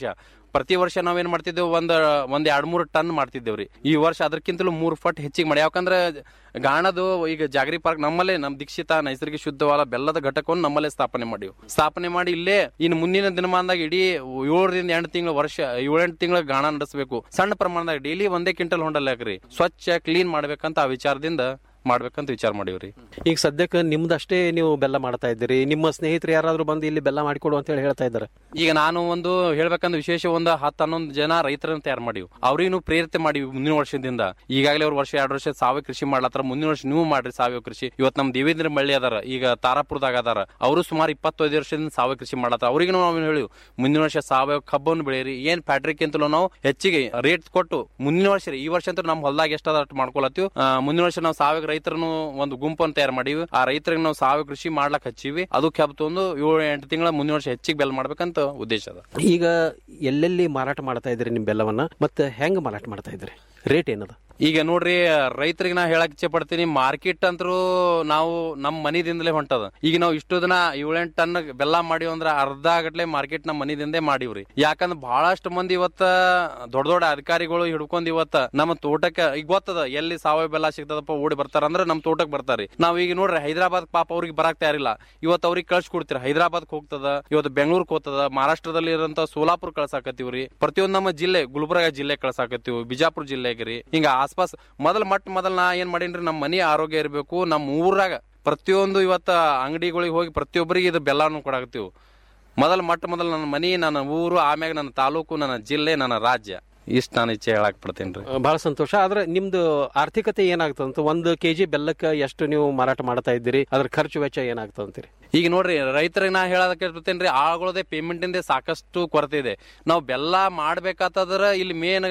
ಪ್ರತಿ ವರ್ಷ ನಾವೇನ್ ಮಾಡ್ತಿದ್ದೇವೆ ಒಂದ್ ಒಂದ್ ಎರಡ್ ಮೂರ್ ಟನ್ ಮಾಡ್ತಿದ್ದೇವ್ರಿ ಈ ವರ್ಷ ಅದಕ್ಕಿಂತಲೂ ಮೂರ್ ಪಟ್ ಹೆಚ್ಚಿಗೆ ಮಾಡಿ ಯಾಕಂದ್ರೆ ಗಾಣದು ಈಗ ಜಾಗರಿ ಪಾರ್ಕ್ ನಮ್ಮಲ್ಲೇ ನಮ್ ದೀಕ್ಷಿತ ನೈಸರ್ಗಿಕ ಶುದ್ಧವಾದ ಬೆಲ್ಲದ ಘಟಕವನ್ನು ನಮ್ಮಲ್ಲೇ ಸ್ಥಾಪನೆ ಮಾಡಿವಿ ಸ್ಥಾಪನೆ ಮಾಡಿ ಇಲ್ಲೇ ಇನ್ನು ಮುಂದಿನ ದಿನಮಾನದಾಗ ಇಡೀ ಏಳರಿಂದ ಎಂಟು ತಿಂಗಳ ವರ್ಷ ಏಳೆಂಟು ತಿಂಗಳ ಗಾಣ ನಡೆಸಬೇಕು ಸಣ್ಣ ಪ್ರಮಾಣದಾಗ ಡೈಲಿ ಒಂದೇ ಕ್ವಿಂಟಲ್ ಹೊಂಡಲ್ ಹಾಕ್ರಿ ಸ್ವಚ್ಛ ಕ್ಲೀನ್ ಮಾಡ್ಬೇಕಂತ ಆ ವಿಚಾರದಿಂದ ಮಾಡ್ಬೇಕಂತ ವಿಚಾರ ಮಾಡೀವ್ರಿ ಈಗ ಸದ್ಯಕ್ಕೆ ನಿಮ್ದಷ್ಟೇ ನೀವು ಬೆಲ್ಲ ಮಾಡ್ತಾ ಇದ್ದೀರಿ ನಿಮ್ಮ ಸ್ನೇಹಿತರು ಯಾರಾದ್ರೂ ಬಂದು ಇಲ್ಲಿ ಬೆಲ್ಲ ಮಾಡಿಕೊಡು ಅಂತ ಹೇಳಿ ಹೇಳ್ತಾ ಇದ್ದಾರೆ ಈಗ ನಾನು ಒಂದು ಹೇಳ್ಬೇಕಂದ್ರೆ ವಿಶೇಷ ಒಂದು ಹತ್ತು ಹನ್ನೊಂದು ಜನ ರೈತರನ್ನ ತಯಾರು ಮಾಡಿವಿ ಅವ್ರಿಗೂ ಪ್ರೇರಿತ ಮಾಡಿವಿ ಮುಂದಿನ ವರ್ಷದಿಂದ ಈಗಾಗಲೇ ಅವ್ರು ವರ್ಷ ಎರಡು ವರ್ಷ ಸಾವಯವ ಕೃಷಿ ಮಾಡ್ಲತ್ತಾರ ಮುಂದಿನ ವರ್ಷ ನೀವು ಮಾಡ್ರಿ ಸಾವಯವ ಕೃಷಿ ಇವತ್ತು ನಮ್ ದೇವೇಂದ್ರ ಮಳ್ಳಿ ಅದಾರ ಈಗ ತಾರಾಪುರದಾಗ ಅದಾರ ಅವರು ಸುಮಾರು ಇಪ್ಪತ್ತೈದು ವರ್ಷದಿಂದ ಸಾವಯವ ಕೃಷಿ ಮಾಡತ್ತಾರ ಅವ್ರಿಗೆ ನಾವು ಹೇಳಿ ಮುಂದಿನ ವರ್ಷ ಸಾವಯವ ಕಬ್ಬನ್ನು ಬೆಳೆಯಿರಿ ಏನ್ ಫ್ಯಾಕ್ಟ್ರಿಕ್ ಅಂತಲೂ ನಾವು ಹೆಚ್ಚಿಗೆ ರೇಟ್ ಕೊಟ್ಟು ಮುಂದಿನ ವರ್ಷ ರೀ ಈ ವರ್ಷ ಅಂತೂ ನಮ್ಮ ಹೊಲದಾಗ ಎಷ್ಟಾದ ಅಷ್ಟು ಮಾಡ್ಕೊಳತ್ತೀವಿ ಆ, ಮುಂದಿನ ವರ್ಷ ನಾವು ಸಾವಯವ ರೈತರನ್ನು ಒಂದು ಗುಂಪನ್ನು ತಯಾರು ಮಾಡೀವಿ ಆ ರೈತರಿಗೆ ನಾವು ಸಾವಯವ ಕೃಷಿ ಮಾಡ್ಲಕ್ ಹಚ್ಚಿವಿ ಅದು ಕೆಬ್ ಒಂದು ಏಳು ಎಂಟು ತಿಂಗಳ ಮುಂದಿನ ವರ್ಷ ಹೆಚ್ಚಿಗೆ ಬೆಲ್ ಮಾಡ್ಬೇಕಂತ ಉದ್ದೇಶ ಅದ ಈಗ ಎಲ್ಲೆಲ್ಲಿ ಮಾರಾಟ ಮಾಡ್ತಾ ಇದ್ದೀರಿ ನಿಮ್ಮ ಬೆಲ್ಲವನ್ನ ಮತ್ತೆ ಹೆಂಗ್ ಮಾರಾಟ ಮಾಡ್ತಾ ಇದ್ದೀರಿ ರೇಟ್ ಏನದ ಈಗ ನೋಡ್ರಿ ರೈತರಿಗೆ ನಾ ಹೇಳಕ್ ಇಚ್ಛೆ ಪಡ್ತೀನಿ ಮಾರ್ಕೆಟ್ ಅಂತರೂ ನಾವು ನಮ್ಮ ಮನಿದಿಂದಲೇ ಹೊಂಟದ ಈಗ ನಾವು ಇಷ್ಟು ದಿನ ಏಳೆಂಟು ಟನ್ ಬೆಲ್ಲ ಮಾಡಿವ್ ಅಂದ್ರ ಅರ್ಧ ಗಟ್ಲೆ ಮಾರ್ಕೆಟ್ ನಮ್ಮ ಮನಿದಿಂದೇ ಮಾಡಿವ್ರಿ ಯಾಕಂದ್ರ ಬಹಳಷ್ಟು ಮಂದಿ ಇವತ್ತ ದೊಡ್ಡ ದೊಡ್ಡ ಅಧಿಕಾರಿಗಳು ಹಿಡ್ಕೊಂಡ್ ಇವತ್ತ ನಮ್ಮ ತೋಟಕ್ಕೆ ಈಗ ಗೊತ್ತದ ಎಲ್ಲಿ ಸಾವಯವ ಬೆಲ್ಲ ಸಿಗ್ತದಪ್ಪ ಓಡಿ ಬರ್ತಾರ ಅಂದ್ರ ನಮ್ಮ ತೋಟಕ್ಕೆ ಬರ್ತಾರಿ ನಾವ್ ಈಗ ನೋಡ್ರಿ ಹೈದರಾಬಾದ್ ಪಾಪ ಅವ್ರಿಗೆ ಬರಾಕ್ ತಯಾರಿಲ್ಲ ಇವತ್ತು ಅವ್ರಿಗೆ ಕಳ್ಸಿ ಕೊಡ್ತೀರಿ ಹೈದರಾಬಾದ್ ಹೋಗ್ತದ ಇವತ್ತು ಬೆಂಗಳೂರಿಗೆ ಹೋಗ್ತದ ಮಹಾರಾಷ್ಟ್ರದಲ್ಲಿ ಇರೋಂತ ಸೋಲಾಪುರ ಕಳ್ಸಾಕತ್ತೀವ್ರಿ ಪ್ರತಿಯೊಂದು ನಮ್ಮ ಜಿಲ್ಲೆ ಗುಲ್ಬರ್ಗ ಜಿಲ್ಲೆ ಕಳ್ಸಾಕತ್ತೀವಿ ಬಿಜಾಪುರ ಜಿಲ್ಲೆಗೆ ರೀ ಹಿಂಗ ಆಸ್ಪಾಸ್ ಮೊದಲ್ ಮಟ್ ಮೊದಲ್ ನಾ ಏನ್ ಮಾಡೀನ್ರಿ ನಮ್ಮ ಮನಿ ಆರೋಗ್ಯ ಇರಬೇಕು ನಮ್ಮ ಊರಾಗ ಪ್ರತಿಯೊಂದು ಇವತ್ತ ಅಂಗಡಿಗಳಿಗೆ ಹೋಗಿ ಪ್ರತಿಯೊಬ್ಬರಿಗೆ ಇದು ಬೆಲ್ಲವನ್ನು ಕೊಡಾಕತ್ತೀವಿ ಮೊದಲ್ ಮಟ್ಟ ಮೊದಲ್ ನನ್ನ ಮನಿ ನನ್ನ ಊರು ಆಮ್ಯಾಗ ನನ್ನ ತಾಲೂಕು ನನ್ನ ಜಿಲ್ಲೆ ನನ್ನ ರಾಜ್ಯ ಇಷ್ಟ ನಾನು ಇಚ್ಛೆ ಹೇಳಕ್ ಪಡ್ತೇನೆ ರೀ ಬಹಳ ಸಂತೋಷ ಆದ್ರೆ ನಿಮ್ದು ಆರ್ಥಿಕತೆ ಏನಾಗ್ತದಂತ ಒಂದು ಕೆಜಿ ಬೆಲ್ಲಕ್ಕೆ ಎಷ್ಟು ನೀವು ಮಾರಾಟ ಮಾಡ್ತಾ ಇದ್ದೀರಿ ಅದ್ರ ಖರ್ಚು ವೆಚ್ಚ ಏನಾಗ್ತದಂತೀರಿ ಈಗ ನೋಡ್ರಿ ರೈತರಿಗೆ ನಾ ಹೇಳೋದಕ್ಕೆ ಇರ್ತೇನ್ರಿ ಆಳ್ಗಳದೇ ಪೇಮೆಂಟ್ ಇಂದ ಸಾಕಷ್ಟು ಕೊರತೆ ಇದೆ ನಾವು ಬೆಲ್ಲ ಮಾಡ್ಬೇಕಾತಂದ್ರ ಇಲ್ಲಿ ಮೇನ್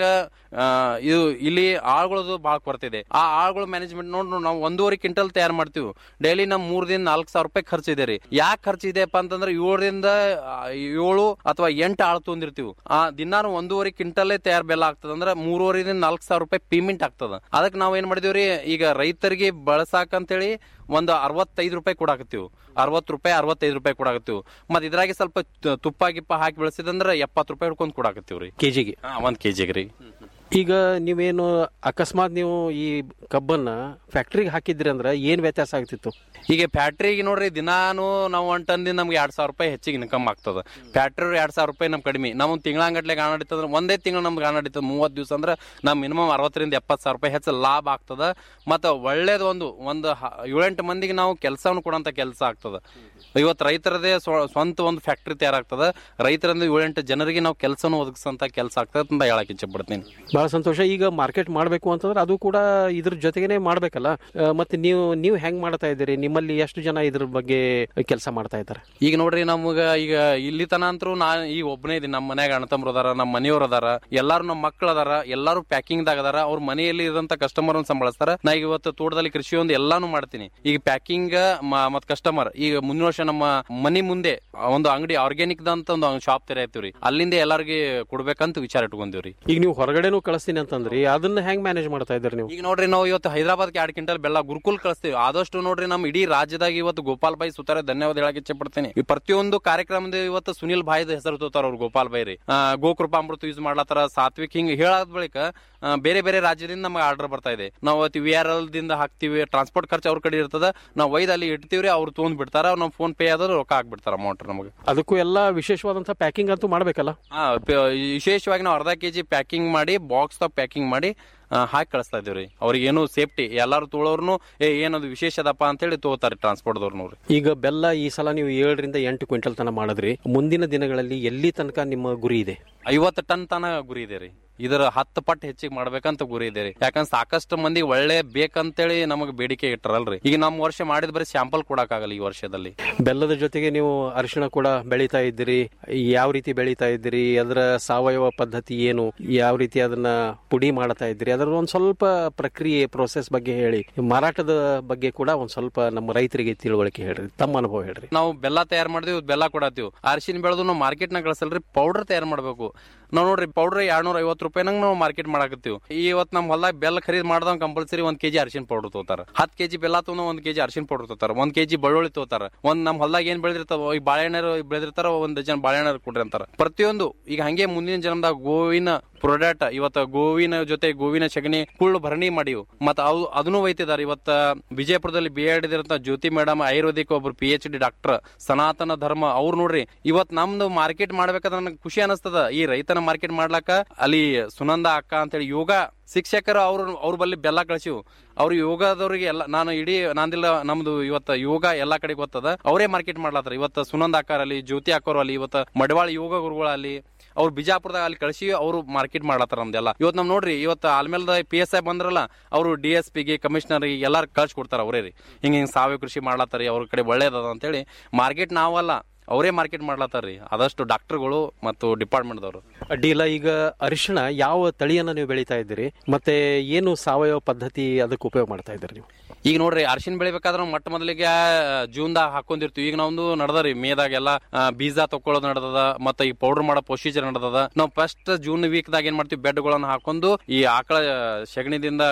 ಇದು ಇಲ್ಲಿ ಆಳ್ಗಳದು ಬಹಳ ಕೊರತೆ ಇದೆ ಆ ಆಳ್ಗಳ ಮ್ಯಾನೇಜ್ಮೆಂಟ್ ನೋಡ್ರಿ ನಾವು ಒಂದೂವರೆ ಕ್ವಿಂಟಲ್ ತಯಾರು ಮಾಡ್ತೀವಿ ಡೈಲಿ ನಮ್ ಮೂರದಿಂದ ನಾಲ್ಕು ಸಾವಿರ ರೂಪಾಯಿ ಖರ್ಚು ಇದೆ ರೀ ಯಾಕೆ ಖರ್ಚು ಇದೆಯಪ್ಪ ಅಂತಂದ್ರೆ ಏಳರಿಂದ ಆ, ಏಳು ಅಥವಾ ಎಂಟು ಆಳು ತೊಂದಿರ್ತೀವಿ ಆ ದಿನಾನು ಒಂದೂವರೆ ಕ್ವಿಂಟಲ್ಲೇ ತಯಾರು ಬೆಲ್ಲ ಆಗ್ತದ ಅಂದ್ರೆ ಮೂರುವರೆದಿಂದ ನಾಲ್ಕು ಸಾವಿರ ರೂಪಾಯಿ ಪೇಮೆಂಟ್ ಆಗ್ತದ ಅದಕ್ಕೆ ನಾವ್ ಏನ್ ಮಾಡಿದೀವ್ರಿ ಈಗ ರೈತರಿಗೆ ಬಳಸಾಕಂತೇಳಿ ಒಂದು ಅರವತ್ತೈದು ರೂಪಾಯಿ ಕೊಡಾಕತ್ತೀವಿ ಅರವತ್ತು ರೂಪಾಯಿ ಅರವತ್ತೈದು ರೂಪಾಯಿ ಕೊಡಾಕತ್ತೀವಿ ಮತ್ ಇದ್ರಾಗೆ ಸ್ವಲ್ಪ ತ- ತುಪ್ಪ ಗಿಪ್ಪ ಹಾಕಿ ಬೆಳೆಸಿದಂದ್ರೆ ಎಪ್ಪತ್ತು ರೂಪಾಯಿ ಹಿಡ್ಕೊಂಡ್ ಕೊಡಾಕತ್ತೀವ್ರಿ ಕೆಜಿಗೆ ಒಂದ್ ಕೆಜಿಗೆ ರೀ ಈಗ ನೀವೇನು ಅಕಸ್ಮಾತ್ ನೀವು ಈ ಕಬ್ಬನ್ನ ಫ್ಯಾಕ್ಟ್ರಿಗೆ ಹಾಕಿದ್ರಿ ಅಂದ್ರೆ ಏನ್ ವ್ಯತ್ಯಾಸ ಆಗ್ತಿತ್ತು ಈಗ ಫ್ಯಾಕ್ಟ್ರಿಗೆ ನೋಡ್ರಿ ದಿನಾನು ನಾವು ಒಂದ್ ಟನ್ದಿಂದ ನಮ್ಗೆ ಎರಡ್ ಸಾವಿರ ರೂಪಾಯಿ ಹೆಚ್ಚಿಗೆ ಇನ್ಕಮ್ ಆಗ್ತದ ಫ್ಯಾಕ್ಟ್ರಿ ಎರಡ್ ಸಾವಿರ ರೂಪಾಯಿ ನಮ್ ಕಡಿಮೆ ನಾವು ತಿಂಗಳಂಗಟ್ಲೆ ಗಾಣ ನಡೀತಂದ್ರೆ ಒಂದೇ ತಿಂಗಳು ನಮ್ಗೆ ಗಾಣ ನಡೀತದ ಮೂವತ್ತು ದಿವಸ ಅಂದ್ರೆ ನಮ್ ಮಿನಿಮಮ್ ಅರವತ್ತರಿಂದ ಎಪ್ಪತ್ತು ಸಾವಿರ ರೂಪಾಯಿ ಹೆಚ್ಚು ಲಾಭ ಆಗ್ತದ ಮತ್ತು ಒಳ್ಳೇದು ಒಂದು ಒಂದು ಹ- ಏಳೆಂಟು ಮಂದಿಗೆ ನಾವು ಕೆಲಸವನ್ನು ಕೊಡೋಂಥ ಕೆಲಸ ಆಗ್ತದ ಇವತ್ತು ರೈತರದೇ ಸ್ವ- ಸ್ವಂತ ಒಂದು ಫ್ಯಾಕ್ಟ್ರಿ ತಯಾರಾಗ್ತದ ರೈತರಿಂದ ಏಳೆಂಟು ಜನರಿಗೆ ನಾವು ಕೆಲಸವನ್ನು ಒದಗಿಸಂತ ಕೆಲಸ ಆಗ್ತದ ಅಂತ ಹೇಳಕ್ ಇಚ್ಛೆ ಪಡ್ತೀನಿ ಬಹಳ ಸಂತೋಷ ಈಗ ಮಾರ್ಕೆಟ್ ಮಾಡಬೇಕು ಅಂತಂದ್ರೆ ಅದು ಕೂಡ ಇದ್ರ ಜೊತೆಗೇನೆ ಮಾಡ್ಬೇಕಲ್ಲ ಆ, ಮತ್ತೆ ನೀವು ನೀವು ಹೆಂಗ್ ಮಾಡ್ತಾ ಇದ್ದೀರಿ ನಿಮ್ಮಲ್ಲಿ ಎಷ್ಟು ಜನ ಇದ್ರ ಬಗ್ಗೆ ಕೆಲಸ ಮಾಡ್ತಾ ಇದ್ದಾರೆ ಈಗ ನೋಡ್ರಿ ನಮ್ಗ ಈಗ ಇಲ್ಲಿ ತನ ಅಂತರೂ ನಾ ಈಗ ಒಬ್ಬನೇ ಇದೀನಿ ನಮ್ಮ ಮನ್ಯಾಗ ಅಣ್ಣತಮ್ರು ಅದಾರ ನಮ್ಮ ಮನೆಯವ್ರು ಅದಾರ ಎಲ್ಲಾರು ನಮ್ಮ ಮಕ್ಳು ಅದಾರ ಎಲ್ಲಾರು ಪ್ಯಾಕಿಂಗ್ ದಾಗ ಅದಾರ ಅವ್ರ ಮನೆಯಲ್ಲಿ ಇರೋಂತ ಕಸ್ಟಮರ್ ಸಂಭಾಳಿಸ್ತಾರ ನಾ ಈಗ ಇವತ್ತು ತೋಟದಲ್ಲಿ ಕೃಷಿ ಒಂದು ಎಲ್ಲಾನು ಮಾಡ್ತೀನಿ ಈಗ ಪ್ಯಾಕಿಂಗ್ ಮತ್ ಕಸ್ಟಮರ್ ಈಗ ಮುಂದಿನ ವರ್ಷ ನಮ್ಮ ಮನಿ ಮುಂದೆ ಒಂದು ಅಂಗಡಿ ಆರ್ಗ್ಯಾನಿಕ್ ಅಂತ ಒಂದು ಶಾಪ್ ತೆರೆಯತ್ತೀವ್ರಿ ಅಲ್ಲಿಂದ ಎಲ್ಲಾರ್ಗಿ ಕೊಡ್ಬೇಕಂತ ವಿಚಾರ ಇಟ್ಕೊಂಡಿವ್ರಿ ಈಗ ನೀವು ಹೊರಗಡೆನೂ ಕಳಿಸ್ತೀನಿ ಅಂತಂದ್ರಿ ಅದನ್ನ ಹೆಂಗ್ ಮ್ಯಾನೇಜ್ ಮಾಡ್ತಾ ಇದ್ದೀರಿ ನೀವು ಈಗ ನೋಡ್ರಿ ನಾವು ಇವತ್ತು ಹೈದರಾಬಾದ್ಗೆ ಎರಡು ಕ್ವಿಂಟಲ್ ಬೆಲ್ಲ ಗುರುಕುಲ್ ಕಳಿಸ್ತೀವಿ ಆದಷ್ಟು ನೋಡ್ರಿ ನಮ್ಮ ಇಡೀ ರಾಜ್ಯದಾಗ ಇವತ್ತು ಗೋಪಾಲ್ ಬಾಯಿ ಸುತ್ತಾರೆ ಧನ್ಯವಾದ ಹೇಳಕ್ ಇಚ್ಛೆ ಪಡ್ತೀನಿ ಈ ಪ್ರತಿಯೊಂದು ಕಾರ್ಯಕ್ರಮದ ಇವತ್ತು ಸುನಿಲ್ ಭಾಯ್ದ ಹೆಸರು ತೋತಾರ ಅವ್ರು ಗೋಪಾಲ್ ಬಾಯಿ ರೀ ಆ, ಗೋಕೃಪಾಮೃತ ಯೂಸ್ ಮಾಡ್ಲತ್ತಾರ ಸಾತ್ವಿಕ್ ಹಿಂಗ್ ಹೇಳಾದ ಬಳಿಕ ಆ, ಬೇರೆ ಬೇರೆ ರಾಜ್ಯದಿಂದ ನಮಗೆ ಆರ್ಡರ್ ಬರ್ತಾ ಇದೆ ನಾವು ಅವತ್ತು ವಿ ಆರ್ ಎಲ್ ದಿಂದ ಹಾಕ್ತಿವಿ ಟ್ರಾನ್ಸ್ಪೋರ್ಟ್ ಖರ್ಚು ಅವ್ರ ಕಡೆ ಇರ್ತದ ನಾವು ಒಯ್ದು ಅಲ್ಲಿ ಇಡ್ತೀವ್ರಿ ಅವ್ರು ತೊಗೊಂಡ್ ಬಿಡ್ತಾರ ನಾವು ಫೋನ್ ಪೇ ಆದ್ರೆ ರೊಕ್ಕ ಹಾಕ್ಬಿಡ್ತಾರ ಅಮೌಂಟ್ ನಮಗೆ ಅದಕ್ಕೂ ಎಲ್ಲ ವಿಶೇಷವಾದಂತ ಪ್ಯಾಕಿಂಗ್ ಅಂತೂ ಮಾಡ್ಬೇಕಲ್ಲ ಆ, ಪ- ವಿಶೇಷವಾಗಿ ನಾವು ಅರ್ಧ ಕೆಜಿ ಪ್ಯಾಕಿಂಗ್ ಮಾಡಿ ಬಾಕ್ಸ್ ಪ್ಯಾಕಿಂಗ್ ಮಾಡಿ ಆ, ಹಾಕಿ ಕಳಿಸ್ತಾ ಇದೀವ್ರಿ ಅವ್ರಿಗೆ ಏನು ಸೇಫ್ಟಿ ಎಲ್ಲಾರು ತೊಗೊಳೋರ್ನು ಏ ಏನದು ವಿಶೇಷ ಅದಪ್ಪ ಅಂತ ಹೇಳಿ ತಗೋತಾರೆ ಟ್ರಾನ್ಸ್ಪೋರ್ಟ್ದವ್ರು ಈಗ ಬೆಲ್ಲ ಈ ಸಲ ನೀವು ಏಳರಿಂದ ಎಂಟು ಕ್ವಿಂಟಲ್ ತನ ಮಾಡಿದ್ರಿ ಮುಂದಿನ ದಿನಗಳಲ್ಲಿ ಎಲ್ಲಿ ತನಕ ನಿಮ್ಮ ಗುರಿ ಇದೆ ಐವತ್ತು ಟನ್ ತನ ಗುರಿ ಇದೆ ರೀ ಇದರ ಹತ್ತು ಪಟ್ಟು ಹೆಚ್ಚಿಗೆ ಮಾಡ್ಬೇಕಂತ ಗುರಿ ಇದೆ ರೀ ಯಾಕಂದ್ರೆ ಸಾಕಷ್ಟು ಮಂದಿ ಒಳ್ಳೆ ಬೇಕಂತೇಳಿ ನಮಗೆ ಬೇಡಿಕೆ ಇಟ್ಟರಲ್ರಿ ಈಗ ನಮ್ಮ ವರ್ಷ ಮಾಡಿದ ಬರೀ ಸ್ಯಾಂಪಲ್ ಕೊಡಕ್ಕಾಗಲ್ಲ ಈ ವರ್ಷದಲ್ಲಿ ಬೆಲ್ಲದ ಜೊತೆಗೆ ನೀವು ಅರಿಶಿಣ ಕೂಡ ಬೆಳೀತಾ ಇದ್ದೀರಿ ಯಾವ ರೀತಿ ಬೆಳೀತಾ ಇದ್ದೀರಿ ಅದರ ಸಾವಯವ ಪದ್ಧತಿ ಏನು ಯಾವ ರೀತಿ ಅದನ್ನ ಪುಡಿ ಮಾಡ್ತಾ ಇದ್ದೀರಿ ಅದರ ಒಂದ್ ಸ್ವಲ್ಪ ಪ್ರಕ್ರಿಯೆ ಪ್ರೋಸೆಸ್ ಬಗ್ಗೆ ಹೇಳಿ ಮಾರಾಟದ ಬಗ್ಗೆ ಕೂಡ ಒಂದ್ ಸ್ವಲ್ಪ ನಮ್ಮ ರೈತರಿಗೆ ತಿಳುವಳಿಕೆ ಹೇಳ್ರಿ ತಮ್ಮ ಅನುಭವ ಹೇಳ್ರಿ ನಾವು ಬೆಲ್ಲ ತಯಾರು ಮಾಡಿದ್ವಿ ಬೆಲ್ಲ ಕೊಡತ್ತೀವಿ ಅರಿಶಿನ ಬೆಳೆದು ನಾವು ಮಾರ್ಕೆಟ್ ನಾಗ ಕಳಿಸಲ್ರಿ ಪೌಡರ್ ತಯಾರು ಮಾಡಬೇಕು ನಾವ್ ನೋಡ್ರಿ ಪೌಡರ್ ಎರಡ್ನೂರ ಐವತ್ತು ರೂಪಾಯಿನಾಗ ನಾವು ಮಾರ್ಕೆಟ್ ಮಾಡಾಕತ್ತೀವಿ ಇವತ್ತು ನಮ್ ಹೊಲ್ದಾಗ ಬೆಲ್ಲ ಖರೀದಿ ಮಾಡ್ದವ್ ಕಂಪಲ್ಸರಿ ಒಂದ್ ಕೆಜಿ ಅರಿಶಿನ ಪೌಡರ್ ತಗೋತಾರ ಹತ್ತು ಕೆಜಿ ಬೆಲ್ಲ ತೊಗೊಂಡು ಒಂದ್ ಕೆಜಿ ಅರಿಶಿನ ಪೌಡರ್ ತಗೋತಾರ ಒಂದ್ ಕೆಜಿ ಬೆಳ್ಳುಳ್ಳಿ ತಗೋತಾರ ಒಂದ್ ನಮ್ ಹೊಲ್ದಾಗ ಏನ್ ಬೆಳೆದಿರ್ತಾವ ಈ ಬಾಳೆಹಣ್ಣು ಬೆಳೆದಿರ್ತಾರ ಒಂದ್ ಡಜನ್ ಬಾಳೆಹಣ್ಣು ಕೊಡ್ರಿ ಅಂತಾರ ಪ್ರತಿಯೊಂದು ಈಗ ಹಂಗೆ ಮುಂದಿನ ಜನ್ಮದಾಗ ಗೋವಿನ ಪ್ರಾಡಕ್ಟ್ ಇವತ್ತ ಗೋವಿನ ಜೊತೆ ಗೋವಿನ ಸಗಣಿ ಕುಳ್ಳು ಭರಣಿ ಮಾಡಿವು ಮತ್ತ ಅವು ಅದನ್ನು ಒಯ್ತಿದಾರೆ ಇವತ್ತ ವಿಜಯಪುರದಲ್ಲಿ ಬಿ ಎಡ್ ಇದಿರಂತ ಜ್ಯೋತಿ ಮೇಡಮ್ ಆಯುರ್ವೇದಿಕ್ ಒಬ್ರು ಪಿ ಎಚ್ ಡಿ ಡಾಕ್ಟರ್ ಸನಾತನ ಧರ್ಮ ಅವ್ರು ನೋಡ್ರಿ ಇವತ್ ನಮ್ದು ಮಾರ್ಕೆಟ್ ಮಾಡ್ಬೇಕಾದ್ರೆ ನನಗೆ ಖುಷಿ ಅನಿಸ್ತದ ಈ ರೈತನ ಮಾರ್ಕೆಟ್ ಮಾಡ್ಲಾಕ ಅಲ್ಲಿ ಸುನಂದ ಅಕ್ಕ ಅಂತೇಳಿ ಯೋಗ ಶಿಕ್ಷಕರು ಅವ್ರ ಅವ್ರ ಬಲ್ಲಿ ಬೆಲ್ಲ ಕಳಿಸಿವು ಅವ್ರು ಯೋಗದವ್ರಿಗೆ ಎಲ್ಲ ನಾನು ಇಡೀ ನಾಂದಿಲ್ಲ ನಮ್ದು ಇವತ್ತ ಯೋಗ ಎಲ್ಲಾ ಕಡೆ ಗೊತ್ತದ ಅವರೇ ಮಾರ್ಕೆಟ್ ಮಾಡ್ಲಾತಾರ ಇವತ್ತ ಸುನಂದ ಅಕ್ಕಾರ ಅಲ್ಲಿ ಜ್ಯೋತಿ ಅಕ್ಕೋರು ಅಲ್ಲಿ ಇವತ್ತ ಮಡವಾಳ ಯೋಗ ಗುರುಗಳು ಅಲ್ಲಿ ಅವ್ರು ಬಿಜಾಪುರದಾಗ ಅಲ್ಲಿ ಕಳಿಸಿ ಅವ್ರು ಮಾರ್ಕೆಟ್ ಮಾಡ್ಲಾತಾರ ನಮ್ದೆಲ್ಲ ಇವತ್ತು ನಮ್ ನೋಡ್ರಿ ಇವತ್ತು ಆಲ್ಮೇಲ್ದ ಪಿ ಎಸ್ ಐ ಬಂದ್ರಲ್ಲ ಅವರು ಡಿ ಎಸ್ ಪಿಗೆ ಕಮಿಷನರ್ ಎಲ್ಲಾರು ಕಳ್ಸಿ ಕೊಡ್ತಾರ ಅವರೇ ರೀ ಹಿಂಗ ಹಿಂಗ್ ಸಾವಯವ ಕೃಷಿ ಮಾಡ್ಲಾತಾರಿ ಅವ್ರ ಕಡೆ ಒಳ್ಳೇದದ ಅಂತೇಳಿ ಮಾರ್ಕೆಟ್ ನಾವಲ್ಲ ಅವರೇ ಮಾರ್ಕೆಟ್ ಮಾಡ್ಲಾತಾರ್ರಿ ಆದಷ್ಟು ಡಾಕ್ಟರ್ಗಳು ಮತ್ತು ಡಿಪಾರ್ಟ್ಮೆಂಟ್ದವರು ಅಡ್ಡಿಲ್ಲ ಈಗ ಅರಿಶಿಣ ಯಾವ ತಳಿಯನ್ನ ನೀವು ಬೆಳೀತಾ ಇದ್ದೀರಿ ಮತ್ತೆ ಏನು ಸಾವಯವ ಪದ್ಧತಿ ಅದಕ್ಕೆ ಉಪಯೋಗ ಮಾಡ್ತಾ ಇದ್ದೀರಿ ನೀವು ಈಗ ನೋಡ್ರಿ ಅರಿಶಿನ ಬೆಳಿಬೇಕಾದ್ರೆ ಮೊಟ್ಟ ಮೊದಲಿಗೆ ಜೂನ್ದಾಗ ಹಾಕೊಂಡಿರ್ತೀವಿ ಈಗ ನಾವೊಂದು ನಡ್ದರಿ ಮೇದಾಗ ಎಲ್ಲ ಆ, ಬೀಜ ತಕೊಳ್ಳೋದು ನಡ್ದದ ಮತ್ತೆ ಈ ಪೌಡರ್ ಮಾಡೋ ಪ್ರೊಸೀಜರ್ ನಡ್ದದ ನಾವು ಫಸ್ಟ್ ಜೂನ್ ವೀಕ್ ದಾಗ ಏನ್ ಮಾಡ್ತೀವಿ ಬೆಡ್ಗಳನ್ನ ಹಾಕೊಂಡು ಈ ಆಕಳ ಸಗಣಿದಿಂದ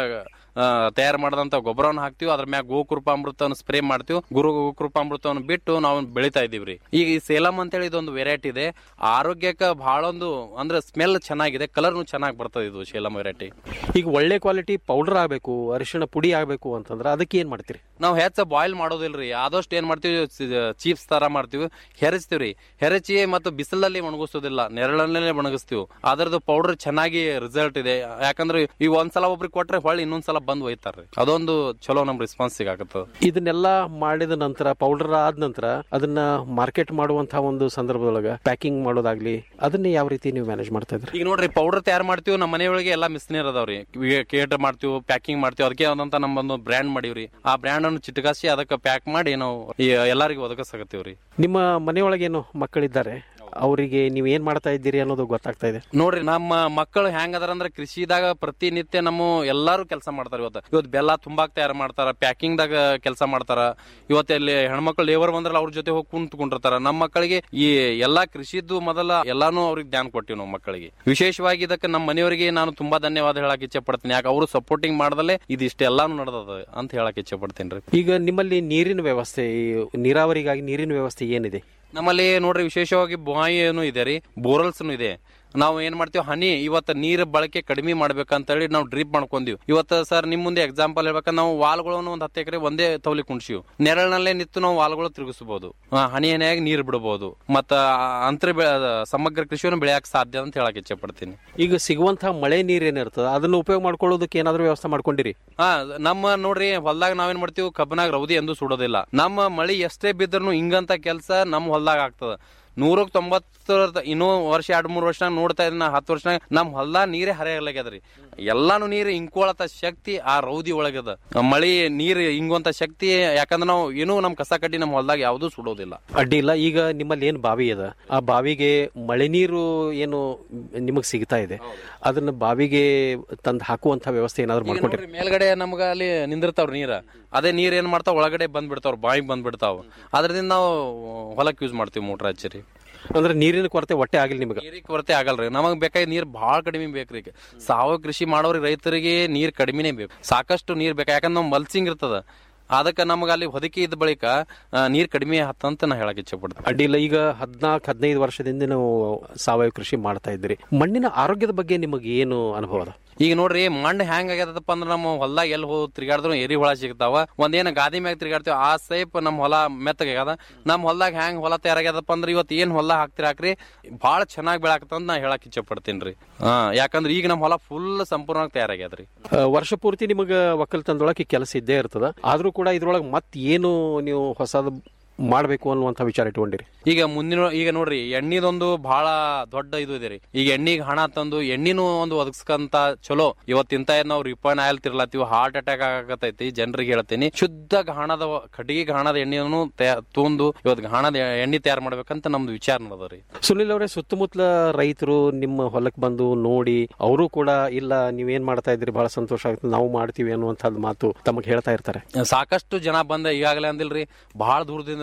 ತಯಾರು ಮಾಡಿದಂತ ಗೊಬ್ಬರವನ್ನು ಹಾಕ್ತಿವಿ ಅದ್ರ ಮ್ಯಾಗ ಗೋಕೃಪಾಮೃತವನ್ನು ಸ್ಪ್ರೇ ಮಾಡ್ತೀವಿ ಗುರು ಗೋಕೃಪಾಮೃತವನ್ನು ಬಿಟ್ಟು ನಾವು ಬೆಳಿತಾ ಇದೀವ್ರಿ ಈಗ ಈ ಸೇಲಂ ಅಂತೇಳಿ ಇದೊಂದು ವೆರೈಟಿ ಇದೆ ಆರೋಗ್ಯಕ್ಕೆ ಬಹಳ ಒಂದು ಅಂದ್ರೆ ಸ್ಮೆಲ್ ಚೆನ್ನಾಗಿದೆ ಕಲರ್ನು ಚೆನ್ನಾಗಿ ಬರ್ತದೆ ಇದು ಸೇಲಂ ವೆರೈಟಿ ಈಗ ಒಳ್ಳೆ ಕ್ವಾಲಿಟಿ ಪೌಡರ್ ಆಗಬೇಕು ಅರಿಶಿಣ ಪುಡಿ ಆಗಬೇಕು ಅಂತಂದ್ರೆ ಅದಕ್ಕೆ ಏನ್ ಮಾಡ್ತೀರಿ ನಾವು ಹೆಚ್ಚ ಬಾಯ್ಲ್ ಮಾಡೋದಿಲ್ರಿ ಆದಷ್ಟು ಏನ್ ಮಾಡ್ತೀವಿ ಚೀಪ್ಸ್ ತರ ಮಾಡ್ತೀವಿ ಹೆರಚ್ತೀವ್ರಿ ಹೆರಚಿ ಮತ್ತು ಬಿಸಿಲಲ್ಲಿ ಒಣಗಿಸೋದಿಲ್ಲ ನೆರಳಲ್ಲೇ ಒಣಗಿಸ್ತೀವಿ ಅದರದ್ದು ಪೌಡರ್ ಚೆನ್ನಾಗಿ ರಿಸಲ್ಟ್ ಇದೆ ಯಾಕಂದ್ರೆ ಈಗ ಒಂದ್ಸಲ ಒಬ್ರಿಗೆ ಕೊಟ್ರೆ ಹೊಳ್ಳಿ ಇನ್ನೊಂದ್ಸಲ ಬಂದ್ ಒಯ್ತಾರ್ರಿ ಅದೊಂದು ಚಲೋ ನಮ್ ರೆಸ್ಪಾನ್ಸ್ ಸಿಗಾಕತ್ತದ ಇದನ್ನೆಲ್ಲ ಮಾಡಿದ ನಂತರ ಪೌಡರ್ ಆದ ನಂತರ ಅದನ್ನ ಮಾರ್ಕೆಟ್ ಮಾಡುವಂತಹ ಒಂದು ಸಂದರ್ಭದೊಳಗ ಪ್ಯಾಕಿಂಗ್ ಮಾಡೋದಾಗ್ಲಿ ಅದನ್ನ ಯಾವ ರೀತಿ ನೀವು ಮ್ಯಾನೇಜ್ ಮಾಡ್ತಾ ಇದ್ರಿ ಈಗ ನೋಡ್ರಿ ಪೌಡರ್ ತಯಾರು ಮಾಡ್ತೀವಿ ನಮ್ಮ ಮನೆಯೊಳಗೆ ಎಲ್ಲಾ ಮಿಸ್ನೀರ್ ಅದಾವ್ರಿ ಕೇಟ್ ಮಾಡ್ತೀವಿ ಪ್ಯಾಕಿಂಗ್ ಮಾಡ್ತೀವಿ ಅದಕ್ಕೆ ಆದಂತ ನಮ್ಮೊಂದು ಬ್ರ್ಯಾಂಡ್ ಮಾಡೀವ್ರಿ ಆ ಬ್ರ್ಯಾಂಡ್ ಅನ್ನು ಚಿಟಕಾಸಿ ಅದಕ್ಕೆ ಪ್ಯಾಕ್ ಮಾಡಿ ನಾವು ಈ ಎಲ್ಲರಿಗೂ ಒದಗಿಸಕತ್ತೀವ್ರಿ ನಿಮ್ಮ ಮನೆಯೊಳಗೇನು ಮಕ್ಕಳಿದ್ದಾರೆ ಅವರಿಗೆ ನೀವು ಏನ್ ಮಾಡ್ತಾ ಇದ್ದೀರಿ ಅನ್ನೋದು ಗೊತ್ತಾಗ್ತಾ ಇದೆ ನೋಡ್ರಿ ನಮ್ಮ ಮಕ್ಕಳು ಹೆಂಗ್ ಅದಾರ ಅಂದ್ರೆ ಕೃಷಿದಾಗ ಪ್ರತಿನಿತ್ಯ ನಮ್ಮ ಎಲ್ಲಾರು ಕೆಲಸ ಮಾಡ್ತಾರ ಇವತ್ತು ಇವತ್ತು ಬೆಲ್ಲ ತುಂಬಾಕ್ ತಯಾರು ಮಾಡ್ತಾರ ಪ್ಯಾಕಿಂಗ್ ದಾಗ ಕೆಲಸ ಮಾಡ್ತಾರ ಇವತ್ತು ಅಲ್ಲಿ ಹೆಣ್ಮಕ್ಳು ಲೇಬರ್ ಬಂದ್ರಲ್ಲ ಅವ್ರ ಜೊತೆ ಹೋಗಿ ಕುಂತ್ಕೊಂಡಿರ್ತಾರ ನಮ್ಮ ಮಕ್ಕಳಿಗೆ ಈ ಎಲ್ಲಾ ಕೃಷಿದ್ದು ಮೊದಲ ಎಲ್ಲಾನು ಅವ್ರಿಗೆ ಧ್ಯಾನ ಕೊಟ್ಟಿವಿ ನಾವು ಮಕ್ಕಳಿಗೆ ವಿಶೇಷವಾಗಿ ಇದಕ್ಕೆ ನಮ್ಮ ಮನೆಯವರಿಗೆ ನಾನು ತುಂಬಾ ಧನ್ಯವಾದ ಹೇಳಕ್ ಇಚ್ಛೆ ಪಡ್ತೀನಿ ಯಾಕೆ ಅವರು ಸಪೋರ್ಟಿಂಗ್ ಮಾಡದಲ್ಲೇ ಇದಿಷ್ಟೆಲ್ಲಾನು ನಡೆದದ ಅಂತ ಹೇಳಕ್ ಇಚ್ಛೆ ಪಡ್ತೀನಿ ರೀ ಈಗ ನಿಮ್ಮಲ್ಲಿ ನೀರಿನ ವ್ಯವಸ್ಥೆ ಈ ನೀರಾವರಿಗಾಗಿ ನೀರಿನ ವ್ಯವಸ್ಥೆ ಏನಿದೆ ನಮ್ಮಲ್ಲಿ ನೋಡ್ರಿ ವಿಶೇಷವಾಗಿ ಬಾಯಿ ಏನು ಇದೆ ರೀ ಬೋರಲ್ಸ್ ಇದೆ ನಾವು ಏನ್ ಮಾಡ್ತೀವಿ ಹನಿ ಇವತ್ತು ನೀರ್ ಬಳಕೆ ಕಡಿಮೆ ಮಾಡ್ಬೇಕಂತೇಳಿ ನಾವು ಡ್ರಿಪ್ ಮಾಡ್ಕೊಂದಿವಿ ಇವತ್ತು ಸರ್ ನಿಮ್ ಮುಂದೆ ಎಕ್ಸಾಂಪಲ್ ಹೇಳ್ಬೇಕಂದ್ರೆ ನಾವು ವಾಲ್ಗಳನ್ನು ಒಂದ್ ಹತ್ತು ಎಕರೆ ಒಂದೇ ತವಲಿ ಕುಣಿಸಿವ್ ನೆರಳಿನಲ್ಲೇ ನಿಂತು ನಾವು ವಾಲ್ಗಳು ತಿರುಗಿಸಬಹುದು ಹನಿ ಹನಿಯಾಗಿ ನೀರ್ ಬಿಡಬಹುದು ಮತ್ತ ಅಂತರ ಸಮಗ್ರ ಕೃಷಿಯನ್ನು ಬೆಳೆಯಕ್ ಸಾಧ್ಯ ಅಂತ ಹೇಳಕ್ ಇಚ್ಛೆ ಪಡ್ತೀನಿ ಈಗ ಸಿಗುವಂತಹ ಮಳೆ ನೀರ್ ಏನಿರ್ತದ ಅದನ್ನ ಉಪಯೋಗ ಮಾಡ್ಕೊಳ್ಳೋದಕ್ಕೆ ಏನಾದ್ರೂ ವ್ಯವಸ್ಥೆ ಮಾಡ್ಕೊಂಡಿರಿ ಹಾ ನಮ್ಮ ನೋಡ್ರಿ ಹೊಲ್ದಾಗ ನಾವೇನ್ ಮಾಡ್ತೀವಿ ಕಬ್ಬನಾಗ ರೌದಿ ಎಂದು ಸುಡೋದಿಲ್ಲ ನಮ್ಮ ಮಳಿ ಎಷ್ಟೇ ಬಿದ್ರು ಹಿಂಗಂತ ಕೆಲಸ ನಮ್ಮ ಹೊಲ್ದಾಗ ಆಗ್ತದ ನೂರಕ್ ತೊಂಬತ್ತರ ಇನ್ನೂ ವರ್ಷ ಎರಡ್ ಮೂರ್ ವರ್ಷ ನೋಡ್ತಾ ಇದ್ದೀನಿ ಹತ್ತು ವರ್ಷ ನಮ್ ಹೊಲ್ದಾಗ ನೀರೇ ಹರಿಯಾಗ್ಲಾಗ್ಯದ್ರಿ ಎಲ್ಲಾನು ನೀರ್ ಹಿಂಕೋಳತ ಶಕ್ತಿ ಆ ರೌದಿ ಒಳಗದ ಮಳಿ ನೀರ್ ಹಿಂಗುವಂತ ಶಕ್ತಿ ಯಾಕಂದ್ರೆ ನಾವು ಏನೂ ನಮ್ ಕಸ ಕಡ್ಡಿ ನಮ್ ಹೊಲ್ದಾಗ ಯಾವ್ದು ಸುಡೋದಿಲ್ಲ ಅಡ್ಡಿ ಇಲ್ಲ ಈಗ ನಿಮ್ಮಲ್ಲಿ ಏನ್ ಬಾವಿ ಅದ ಆ ಬಾವಿಗೆ ಮಳೆ ನೀರು ಏನು ನಿಮಗ್ ಸಿಗ್ತಾ ಇದೆ ಅದನ್ನ ಬಾವಿಗೆ ತಂದು ಹಾಕುವಂತ ವ್ಯವಸ್ಥೆ ಏನಾದ್ರು ಮಾಡ್ಕೊಂಡಿರಿ ನೋಡ್ರಿ, ಮೇಲ್ಗಡೆ ನಮ್ಗ ಅಲ್ಲಿ ನಿಂದಿರ್ತಾವ್ರ ನೀರ ಅದೇ ನೀರ್ ಏನ್ ಮಾಡ್ತಾವ ಒಳಗಡೆ ಬಂದ್ ಬಿಡ್ತಾವ್ರ ಬಾಯಿಗೆ ಬಂದ್ ಬಿಡ್ತಾವ ಅದ್ರಿಂದ ನಾವು ಹೊಲಕ್ ಯೂಸ್ ಮಾಡ್ತೀವಿ ಮೋಟರ್ ಹಚ್ಚಿರಿ ಅಂದ್ರೆ ನೀರಿನ ಕೊರತೆ ಒಟ್ಟೆ ಆಗಿಲ್ಲ ನಿಮಗೆ ನೀರಿಗೆ ಕೊರತೆ ಆಗಲ್ರಿ ನಮಗ್ ಬೇಕಾಗಿ ನೀರ್ ಬಹಳ ಕಡಿಮೆ ಬೇಕ್ರಿ ಈಗ ಸಾವಯವ ಕೃಷಿ ಮಾಡೋರಿಗೆ ರೈತರಿಗೆ ನೀರ್ ಕಡಿಮೆನೇ ಬೇಕು ಸಾಕಷ್ಟು ನೀರ್ ಬೇಕು ಯಾಕಂದ್ರೆ ನಾವು ಮಲ್ಸಿಂಗ್ ಇರ್ತದ ಅದಕ್ಕೆ ನಮಗ ಅಲ್ಲಿ ಹೊದಿಕೆ ಇದ್ದ ಬಳಿಕ ಆ, ನೀರ್ ಕಡಿಮೆ ಆತಂತ ನಾ ಹೇಳಕ್ ಇಚ್ಛೆ ಪಡ್ತೀನಿ ಅಡ್ಡಿಲ್ಲ ಈಗ ಹದಿನಾಲ್ಕು ಹದಿನೈದು ವರ್ಷದಿಂದ ನೀವು ಸಾವಯವ ಕೃಷಿ ಮಾಡ್ತಾ ಇದ್ದೀರಿ ಮಣ್ಣಿನ ಆರೋಗ್ಯದ ಬಗ್ಗೆ ನಿಮಗೆ ಏನು ಅನುಭವ ಅದ ಈಗ ನೋಡ್ರಿ ಮಣ್ಣು ಹೆಂಗ್ ಆಗ್ಯದಪ್ಪ ಅಂದ್ರ ನಮ್ಮ ಹೊಲ್ದಾಗ ಎಲ್ಲಿ ಹೋಗಿ ತಿರ್ಗಾಡಿದ್ರು ಎರಿ ಹುಳ ಸಿಗ್ತಾವ ಒಂದೇನ ಗಾದಿ ಮ್ಯಾಗ ತಿರ್ಗಾಡ್ತೀವಿ ಆ ಸೈಪ್ ನಮ್ಮ ಹೊಲ ಮೆತ್ತಗಾಗ್ಯದ ನಮ್ಮ ಹೊಲ್ದಾಗ ಹೆಂಗ್ ಹೊಲ ತಯಾರಾಗ್ಯದಪ್ಪ ಅಂದ್ರ ಇವತ್ತು ಏನ್ ಹೊಲ ಹಾಕ್ತಿರ ಹಾಕ್ರಿ ಭಾಳ ಚೆನ್ನಾಗಿ ಬೆಳಾಕತ್ತಂತ ನಾ ಹೇಳಕ್ ಇಚ್ಛೆ ಪಡ್ತೀನಿ ರೀ ಹಾ ಯಾಕಂದ್ರ ಈಗ ನಮ್ಮ ಹೊಲ ಫುಲ್ ಸಂಪೂರ್ಣವಾಗಿ ತಯಾರಾಗ್ಯದ್ರಿ ಆ, ವರ್ಷ ಪೂರ್ತಿ ನಿಮಗೆ ಒಕ್ಕಲ್ತನದೊಳಗೆ ಕೆಲಸ ಇದ್ದೇ ಇರ್ತದ ಆದ್ರೂ ಕೂಡ ಇದ್ರೊಳಗೆ ಮತ್ ಏನು ನೀವು ಹೊಸದು ಮಾಡಬೇಕು ಅನ್ನುವಂಥ ವಿಚಾರ ಇಟ್ಕೊಂಡಿರಿ ಈಗ ಮುಂದಿನ ಈಗ ನೋಡ್ರಿ ಎಣ್ಣಿದೊಂದು ಬಹಳ ದೊಡ್ಡ ಇದು ಇದೆ ರೀ ಈಗ ಎಣ್ಣಿಗೆ ಹಣ ತಂದು ಎಣ್ಣಿನೂ ಒಂದು ಒದಗಿಸ್ಕಂತ ಚಲೋ ಇವತ್ತಿಂತ ನಾವು ರಿಫೈನ್ ಆಯಿಲ್ ತಿರ್ಲಾತೀವಿ ಹಾರ್ಟ್ ಅಟ್ಯಾಕ್ ಆಗತೈತಿ ಜನರಿಗೆ ಹೇಳ್ತೀನಿ ಶುದ್ಧ ಗಾಣದ ಕಟ್ಟಿಗೆ ಗಾಣದ ಎಣ್ಣೆಯನ್ನು ತೊಂದು ಇವತ್ತು ಗಾಣದ ಎಣ್ಣೆ ತಯಾರು ಮಾಡ್ಬೇಕಂತ ನಮ್ದು ವಿಚಾರ ನಡೆದ ರೀ ಸುನಿಲ್ ಅವರೇ ಸುತ್ತಮುತ್ತಲ ರೈತರು ನಿಮ್ಮ ಹೊಲಕ್ಕೆ ಬಂದು ನೋಡಿ ಅವರು ಕೂಡ ಇಲ್ಲ ನೀವೇನ್ ಮಾಡ್ತಾ ಇದ್ರಿ ಬಹಳ ಸಂತೋಷ ಆಗುತ್ತೆ ನಾವು ಮಾಡ್ತೀವಿ ಅನ್ನುವಂಥದ್ದು ಮಾತು ತಮಗೆ ಹೇಳ್ತಾ ಇರ್ತಾರೆ ಸಾಕಷ್ಟು ಜನ ಬಂದ ಈಗಾಗಲೇ ಅಂದಿಲ್ರಿ ಬಹಳ ದೂರದಿಂದ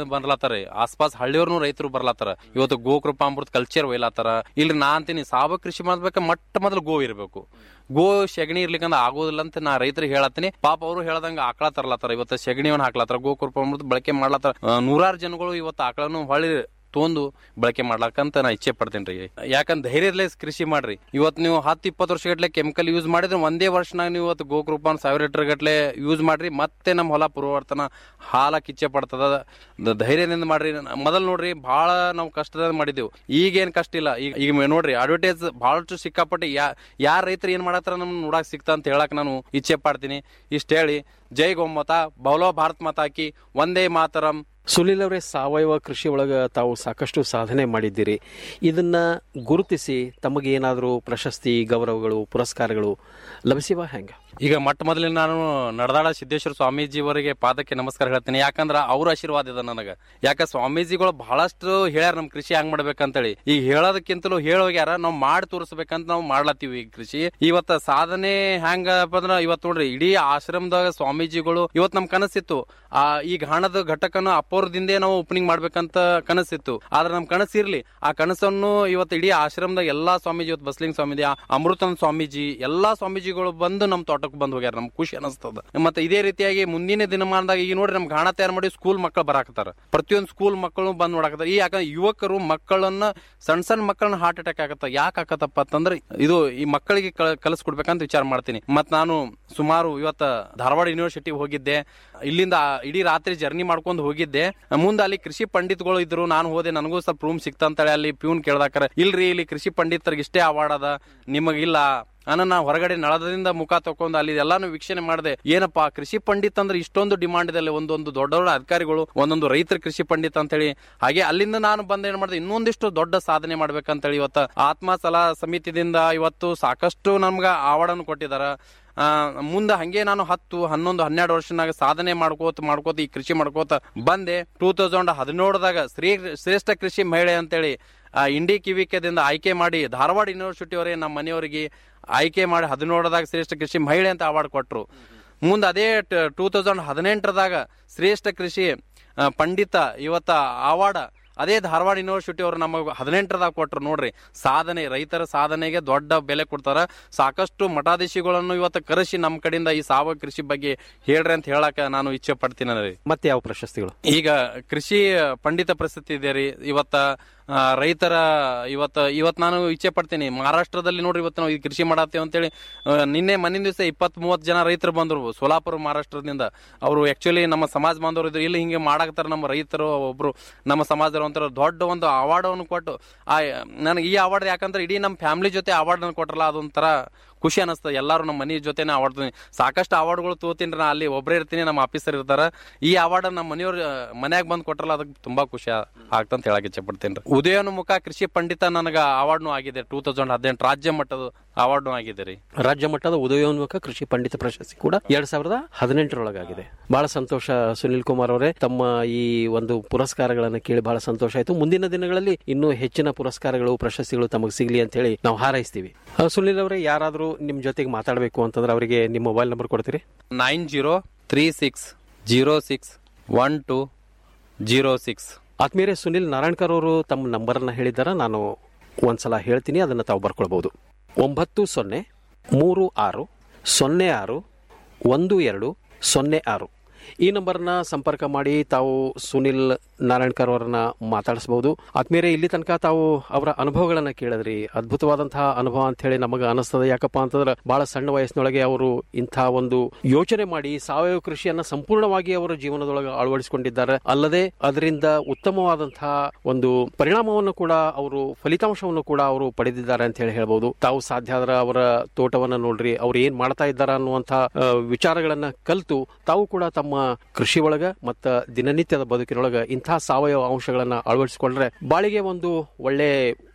ಬರ್ಲಾತಾರ ಆಸ್ಪಾಸ್ ಹಳ್ಳಿಯವ್ರನು ರೈತರು ಬರ್ಲಾತಾರ ಇವತ್ತು ಗೋಕೃಪ ಅಮೃತ ಕಲ್ಚರ್ ಒಯ್ಲಾತಾರ ಇಲ್ಲಿ ನಾ ಅಂತೀನಿ ಸಾವ ಕೃಷಿ ಮಾಡ್ಬೇಕ ಮೊಟ್ಟ ಮೊದಲು ಗೋ ಇರಬೇಕು ಗೋ ಸೆಗಣಿ ಇರ್ಲಿಕ್ಕಂದ್ರ ಆಗೋದಿಲ್ಲ ಅಂತ ನಾ ರೈತರಿಗೆ ಹೇಳತ್ತೀನಿ ಪಾಪ ಅವರು ಹೇಳ್ದಂಗ ಆಕಳ ತರ್ಲಾತಾರ ಇವತ್ತು ಸೆಗಣಿವನ್ನ ಹಾಕ್ಲಾತಾರ ಗೋಕೃಪ ಅಮೃತ ಬಳಕೆ ಮಾಡ್ಲಾತಾರ ಆ, ನೂರಾರು ಜನಗಳು ಇವತ್ತು ಆಕಳನ್ನು ಹೊಳ್ಳಿ ತೊಂದು ಬಳಕೆ ಮಾಡ್ಲಾಕಂತ ನಾ ಇಚ್ಛೆ ಪಡ್ತೇನೆ ರೀ ಯಾಕಂದ್ರೆ ಧೈರ್ಯದಲ್ಲೇ ಕೃಷಿ ಮಾಡ್ರಿ ಇವತ್ತು ನೀವು ಹತ್ತು ಇಪ್ಪತ್ತು ವರ್ಷ ಗಟ್ಲೆ ಕೆಮಿಕಲ್ ಯೂಸ್ ಮಾಡಿದ್ರೆ ಒಂದೇ ವರ್ಷನಾಗ ನೀವು ಇವತ್ತು ಗೋಕೃಪಾನ್ ಸಾವಿರ ಲೀಟರ್ ಗಟ್ಲೆ ಯೂಸ್ ಮಾಡ್ರಿ ಮತ್ತೆ ನಮ್ಮ ಹೊಲ ಪರಿವರ್ತನ ಹಾಲಕ್ಕೆ ಇಚ್ಛೆ ಪಡ್ತದ ದ- ಧೈರ್ಯದಿಂದ ಮಾಡ್ರಿ ಮೊದಲ್ ನೋಡ್ರಿ ಬಹಳ ನಾವು ಕಷ್ಟದ ಮಾಡಿದೆವು ಈಗೇನ್ ಕಷ್ಟ ಇಲ್ಲ ಈಗ ಈಗ ನೋಡ್ರಿ ಅಡ್ವರ್ಟೈಸ್ ಬಹಳಷ್ಟು ಸಿಕ್ಕಾಪಟ್ಟೆ ಯಾ ಯಾರ ರೈತರು ಏನ್ ಮಾಡತ್ತಾರ ನಮ್ ನೋಡಕ್ ಸಿಗ್ತಾ ಅಂತ ಹೇಳಕ್ ನಾನು ಇಚ್ಛೆ ಪಡ್ತೀನಿ ಇಷ್ಟ ಹೇಳಿ ಜೈ ಗೋಮಾತ ಬೌಲೋ ಭಾರತ್ ಮಾತಾಕಿ ಒಂದೇ ಮಾತರಂ ಸುನಿಲ್ ಅವರೇ ಸಾವಯವ ಕೃಷಿ ಒಳಗ ತಾವು ಸಾಕಷ್ಟು ಸಾಧನೆ ಮಾಡಿದ್ದೀರಿ ಇದನ್ನ ಗುರುತಿಸಿ ತಮಗೆ ಏನಾದರೂ ಪ್ರಶಸ್ತಿ ಗೌರವಗಳು ಪುರಸ್ಕಾರಗಳು ಲಭಿಸಿವ ಹೆಂಗ ಈಗ ಮೊಟ್ಟ ಮೊದಲಿನ ನಾನು ನಡೆದಾಡ ಸಿದ್ದೇಶ್ವರ ಸ್ವಾಮೀಜಿಯವರಿಗೆ ಪಾದಕ್ಕೆ ನಮಸ್ಕಾರ ಹೇಳ್ತೀನಿ ಯಾಕಂದ್ರ ಅವ್ರ ಆಶೀರ್ವಾದ ಇದೆ ನನಗ ಯಾಕ ಸ್ವಾಮೀಜಿಗಳು ಬಹಳಷ್ಟು ಹೇಳ್ಯಾರ ನಮ್ ಕೃಷಿ ಹಂಗ್ ಮಾಡ್ಬೇಕಂತೇಳಿ ಈಗ ಹೇಳೋದಕ್ಕಿಂತಲೂ ಹೇಳೋಗ್ಯಾರ ನಾವ್ ಮಾಡಿ ತೋರಿಸ್ಬೇಕಂತ ನಾವು ಮಾಡ್ಲತ್ತೀವಿ ಈ ಕೃಷಿ ಇವತ್ತ ಸಾಧನೆ ಹೆಂಗಪ್ಪ ಅಂದ್ರ ಇವತ್ ನೋಡ್ರಿ ಇಡೀ ಆಶ್ರಮದಾಗ ಸ್ವಾಮೀಜಿಗಳು ಇವತ್ ನಮ್ ಕನಸಿತ್ತು ಆ ಈ ಗಾಣದ ಘಟಕನ ಅಪೋರದಿಂದೇ ನಾವು ಓಪನಿಂಗ್ ಮಾಡ್ಬೇಕಂತ ಕನಸಿತ್ತು ಆದ್ರೆ ನಮ್ ಕನಸು ಇರ್ಲಿ ಆ ಕನಸನ್ನು ಇವತ್ತು ಇಡೀ ಆಶ್ರಮದಾಗ ಎಲ್ಲಾ ಸ್ವಾಮೀಜಿ ಇವತ್ತು ಬಸ್ಲಿಂಗ್ ಸ್ವಾಮೀಜಿ ಆ ಅಮೃತನ್ ಸ್ವಾಮೀಜಿ ಎಲ್ಲಾ ಸ್ವಾಮೀಜಿಗಳು ಬಂದು ನಮ್ ತೋಟಕ್ಕೆ ಬಂದು ಹೋಗ್ಯಾರ ನಮ್ ಖುಷಿ ಅನಿಸ್ತದ ಮತ್ತೆ ಇದೇ ರೀತಿಯಾಗಿ ಮುಂದಿನ ದಿನಮಾನದಾಗ ಈಗ ನೋಡ್ರಿ ನಮ್ ಗಾಣ ತಯಾರು ಮಾಡಿ ಸ್ಕೂಲ್ ಮಕ್ಕಳು ಬರಾಕತ್ತಾರ ಪ್ರತಿಯೊಂದು ಸ್ಕೂಲ್ ಮಕ್ಕಳು ಬಂದ್ ನೋಡಕತ್ತಾರ ಈ ಯಾಕಂದ್ರೆ ಯುವಕರು ಮಕ್ಕಳನ್ನ ಸಣ್ಣ ಸಣ್ಣ ಮಕ್ಕಳನ್ನ ಹಾರ್ಟ್ ಅಟ್ಯಾಕ್ ಆಗತ್ತ ಯಾಕೆ ಆಕತ್ತಪ್ಪ ಅಂತಂದ್ರೆ ಇದು ಈ ಮಕ್ಕಳಿಗೆ ಕಲ- ಕಲಿಸ್ಕೊಡ್ಬೇಕಂತ ವಿಚಾರ ಮಾಡ್ತೀನಿ ಮತ್ ನಾನು ಸುಮಾರು ಇವತ್ತ ಧಾರವಾಡ ಯೂನಿವರ್ಸಿಟಿ ಹೋಗಿದ್ದೆ ಇಲ್ಲಿಂದ ಇಡೀ ರಾತ್ರಿ ಜರ್ನಿ ಮಾಡ್ಕೊಂಡು ಹೋಗಿದ್ದೆ ಮುಂದೆ ಅಲ್ಲಿ ಕೃಷಿ ಪಂಡಿತ್ಗಳು ಇದ್ರು ನಾನು ಹೋದೆ ನನಗೂ ಸ್ವಲ್ಪ ರೂಮ್ ಸಿಕ್ತಂತೇಳಿ ಅಲ್ಲಿ ಪ್ಯೂನ್ ಕೇಳ್ದಾಕರ ಇಲ್ರಿ ಇಲ್ಲಿ ಕೃಷಿ ಪಂಡಿತರಿಗೆ ಇಷ್ಟೇ ಅವಾರ್ಡ್ ಅದ ನಿಮಗಿಲ್ಲ ಅನ್ನ ನಾ ಹೊರಗಡೆ ನಳದಿಂದ ಮುಖ ತಕೊಂಡು ಅಲ್ಲಿ ಎಲ್ಲಾನು ವೀಕ್ಷಣೆ ಮಾಡಿದೆ ಏನಪ್ಪಾ ಕೃಷಿ ಪಂಡಿತ್ ಅಂದ್ರೆ ಇಷ್ಟೊಂದು ಡಿಮಾಂಡ್ ಇದೆ ಅಲ್ಲಿ ಒಂದೊಂದು ದೊಡ್ಡ ದೊಡ್ಡ ಅಧಿಕಾರಿಗಳು ಒಂದೊಂದು ರೈತರ ಕೃಷಿ ಪಂಡಿತ್ ಅಂತ ಹೇಳಿ ಹಾಗೆ ಅಲ್ಲಿಂದ ನಾನು ಬಂದ ಏನ್ ಮಾಡಿದೆ ಇನ್ನೊಂದಿಷ್ಟು ದೊಡ್ಡ ಸಾಧನೆ ಮಾಡ್ಬೇಕಂತೇಳಿ ಇವತ್ತು ಆತ್ಮ ಸಲಹಾ ಸಮಿತಿದಿಂದ ಇವತ್ತು ಸಾಕಷ್ಟು ನಮ್ಗ ಅವಾರ್ಡ್ ಅನ್ನು ಕೊಟ್ಟಿದಾರ ಆ, ಮುಂದೆ ಹಂಗೆ ನಾನು ಹತ್ತು ಹನ್ನೊಂದು ಹನ್ನೆರಡು ವರ್ಷನಾಗ ಸಾಧನೆ ಮಾಡ್ಕೋತ ಮಾಡ್ಕೋತ ಈ ಕೃಷಿ ಮಾಡ್ಕೋತ ಬಂದೆ ಟೂ ತೌಸಂಡ್ ಹದಿನೇಳದಾಗ ಶ್ರೀ ಶ್ರೇಷ್ಠ ಕೃಷಿ ಮಹಿಳೆ ಅಂತೇಳಿ ಆ, ಇಂಡಿ ಕಿವಿಕೆದಿಂದ ಆಯ್ಕೆ ಮಾಡಿ ಧಾರವಾಡ ಯೂನಿವರ್ಸಿಟಿ ಅವರೇ ನಮ್ಮ ಮನೆಯವರಿಗೆ ಆಯ್ಕೆ ಮಾಡಿ ಹದಿನೇಳದಾಗ ಶ್ರೇಷ್ಠ ಕೃಷಿ ಮಹಿಳೆ ಅಂತ ಅವಾರ್ಡ್ ಕೊಟ್ರು ಮುಂದೆ ಅದೇ ಟೂ ತೌಸಂಡ್ ಹದಿನೆಂಟರದಾಗ ಶ್ರೇಷ್ಠ ಕೃಷಿ ಆ, ಪಂಡಿತ ಇವತ್ತ ಅವಾರ್ಡ್ ಅದೇ ಧಾರವಾಡ ಯೂನಿವರ್ಸಿಟಿ ಅವರು ನಮಗೆ ಹದಿನೆಂಟರದಾಗ ಕೊಟ್ರು ನೋಡ್ರಿ ಸಾಧನೆ ರೈತರ ಸಾಧನೆಗೆ ದೊಡ್ಡ ಬೆಲೆ ಕೊಡ್ತಾರ ಸಾಕಷ್ಟು ಮಠಾಧೀಶಿಗಳನ್ನು ಇವತ್ತು ಕರೆಸಿ ನಮ್ಮ ಕಡೆಯಿಂದ ಈ ಸಾವಯವ ಕೃಷಿ ಬಗ್ಗೆ ಹೇಳ್ರಿ ಅಂತ ಹೇಳಕ ನಾನು ಇಚ್ಛೆ ಪಡ್ತೀನಿ ರೀ ಮತ್ತೆ ಯಾವ ಪ್ರಶಸ್ತಿಗಳು ಈಗ ಕೃಷಿ ಪಂಡಿತ ಪ್ರಶಸ್ತಿ ಇದೆ ರೀ ಇವತ್ತ ಆ, ರೈತರ ಇವತ್ತ ಇವತ್ ನಾನು ಇಚ್ಛೆ ಪಡ್ತೀನಿ ಮಹಾರಾಷ್ಟ್ರದಲ್ಲಿ ನೋಡ್ರಿ ಇವತ್ತು ನಾವು ಈ ಕೃಷಿ ಮಾಡತ್ತೇವೆ ಅಂತೇಳಿ ಆ, ನಿನ್ನೆ ಮನಿನ ದಿವಸ ಇಪ್ಪತ್ತ್ ಮೂವತ್ತು ಜನ ರೈತರು ಬಂದ್ರು ಸೋಲಾಪುರ ಮಹಾರಾಷ್ಟ್ರದಿಂದ ಅವರು ಆಕ್ಚುಲಿ ನಮ್ಮ ಸಮಾಜ ಬಾಂಧವರು ಇದ್ರು ಇಲ್ಲಿ ಹಿಂಗೆ ಮಾಡಾಕತ್ತಾರ ನಮ್ಮ ರೈತರು ಒಬ್ರು ನಮ್ಮ ಸಮಾಜದವರು ಒಂಥರ ದೊಡ್ಡ ಒಂದು ಅವಾರ್ಡ್ ಅನ್ನು ಕೊಟ್ಟು ಆ ನನಗೆ ಈ ಅವಾರ್ಡ್ ಯಾಕಂದ್ರೆ ಇಡೀ ನಮ್ಮ ಫ್ಯಾಮಿಲಿ ಜೊತೆ ಅವಾರ್ಡ್ ಅನ್ನು ಕೊಟ್ರಲ್ಲ ಅದೊಂಥರ ಖುಷಿ ಅನಿಸ್ತದೆ ಎಲ್ಲರೂ ನಮ್ಮ ಮನೆ ಜೊತೆನೆ ಅವಾರ್ಡ್ ಸಾಕಷ್ಟು ಅವಾರ್ಡ್ಗಳು ತಗೋತೀನಿ ನಾ ಅಲ್ಲಿ ಒಬ್ಬರೇ ಇರ್ತೀನಿ ನಮ್ಮ ಆಫೀಸರ್ ಇರ್ತಾರ ಈ ಅವಾರ್ಡ್ ನಮ್ಮ ಮನೆಯವ್ರ ಮನ್ಯಾಗ ಬಂದು ಕೊಟ್ರಲ್ಲ ಅದಕ್ಕೆ ತುಂಬಾ ಖುಷಿ ಆಗ್ತಂತ ಹೇಳಕ್ ಇಚ್ಛೆ ಪಡ್ತೇನೆ ಉದಯೋನ್ಮುಖ ಕೃಷಿ ಪಂಡಿತ ನನಗ ಅವಾರ್ಡ್ನು ಆಗಿದೆ ಟೂ ತೌಸಂಡ್ ಹದಿನೆಂಟು ರಾಜ್ಯ ಮಟ್ಟದ ಅವಾರ್ಡ್ನು ಆಗಿದೆ ರೀ ರಾಜ್ಯ ಮಟ್ಟದ ಉದಯೋನ್ಮುಖ ಕೃಷಿ ಪಂಡಿತ ಪ್ರಶಸ್ತಿ ಕೂಡ ಎರಡ್ ಸಾವಿರದ ಹದಿನೆಂಟರೊಳಗಾಗಿದೆ ಬಹಳ ಸಂತೋಷ ಸುನಿಲ್ ಕುಮಾರ್ ಅವರೇ ತಮ್ಮ ಈ ಒಂದು ಪುರಸ್ಕಾರಗಳನ್ನು ಕೇಳಿ ಬಹಳ ಸಂತೋಷ ಆಯ್ತು ಮುಂದಿನ ದಿನಗಳಲ್ಲಿ ಇನ್ನೂ ಹೆಚ್ಚಿನ ಪುರಸ್ಕಾರಗಳು ಪ್ರಶಸ್ತಿಗಳು ತಮಗೆ ಸಿಗ್ಲಿ ಅಂತ ಹೇಳಿ ನಾವು ಹಾರೈಸ್ತೀವಿ ಆ, ಸುನಿಲ್ ಅವರೇ ಯಾರಾದರೂ ನಿಮ್ ಜೊತೆಗೆ ಮಾತಾಡಬೇಕು ಅಂತಂದ್ರೆ ಅವರಿಗೆ ನಿಮ್ಮ ಮೊಬೈಲ್ ನಂಬರ್ ಕೊಡ್ತೀರಿ nine zero three six zero six one two zero six ಆತ್ಮೀಯರೇ ಸುನಿಲ್ ನಾರಾಯಣ್ಕರ್ ಅವರು ತಮ್ಮ ನಂಬರನ್ನ ಹೇಳಿದ್ದಾರೆ ನಾನು ಒಂದ್ಸಲ ಹೇಳ್ತೀನಿ ಅದನ್ನು ತಾವು ಬರ್ಕೊಳ್ಬಹುದು ಒಂಬತ್ತು ಸೊನ್ನೆ ಮೂರು ಆರು ಸೊನ್ನೆ ಆರು ಒಂದು ಎರಡು ಸೊನ್ನೆ ಆರು ಈ ನಂಬರ್ನ ಸಂಪರ್ಕ ಮಾಡಿ ತಾವು ಸುನಿಲ್ ನಾರಾಯಣ್ಕರ್ ಅವರನ್ನ ಮಾತಾಡಿಸಬಹುದು ಆತ್ಮೀಯರೇ ಇಲ್ಲಿ ತನಕ ತಾವು ಅವರ ಅನುಭವಗಳನ್ನ ಕೇಳಿದ್ರಿ ಅದ್ಭುತವಾದಂತಹ ಅನುಭವ ಅಂತ ಹೇಳಿ ನಮಗೆ ಅನಿಸ್ತದೆ ಯಾಕಪ್ಪ ಅಂತಂದ್ರೆ ಬಹಳ ಸಣ್ಣ ವಯಸ್ಸಿನೊಳಗೆ ಅವರು ಇಂಥ ಒಂದು ಯೋಚನೆ ಮಾಡಿ ಸಾವಯವ ಕೃಷಿಯನ್ನ ಸಂಪೂರ್ಣವಾಗಿ ಅವರ ಜೀವನದೊಳಗೆ ಅಳವಡಿಸಿಕೊಂಡಿದ್ದಾರೆ ಅಲ್ಲದೆ ಅದರಿಂದ ಉತ್ತಮವಾದಂತಹ ಒಂದು ಪರಿಣಾಮವನ್ನು ಕೂಡ ಅವರು ಫಲಿತಾಂಶವನ್ನು ಕೂಡ ಅವರು ಪಡೆದಿದ್ದಾರೆ ಅಂತ ಹೇಳಿ ಹೇಳ್ಬಹುದು ತಾವು ಸಾಧ್ಯ ಆದ್ರೆ ಅವರ ತೋಟವನ್ನ ನೋಡ್ರಿ ಅವ್ರು ಏನ್ ಮಾಡ್ತಾ ಇದ್ದಾರೆ ಅನ್ನುವಂತ ಆ, ವಿಚಾರಗಳನ್ನ ಕಲ್ತು ತಾವು ಕೂಡ ತಮ್ಮ ಕೃಷಿ ಒಳಗ ಮತ್ತ ದಿನನಿತ್ಯದ ಬದುಕಿನೊಳಗ ಇಂತಹ ಸಾವಯವ ಅಂಶಗಳನ್ನ ಅಳವಡಿಸಿಕೊಂಡ್ರೆ ಬಾಳಿಗೆ ಒಂದು ಒಳ್ಳೆ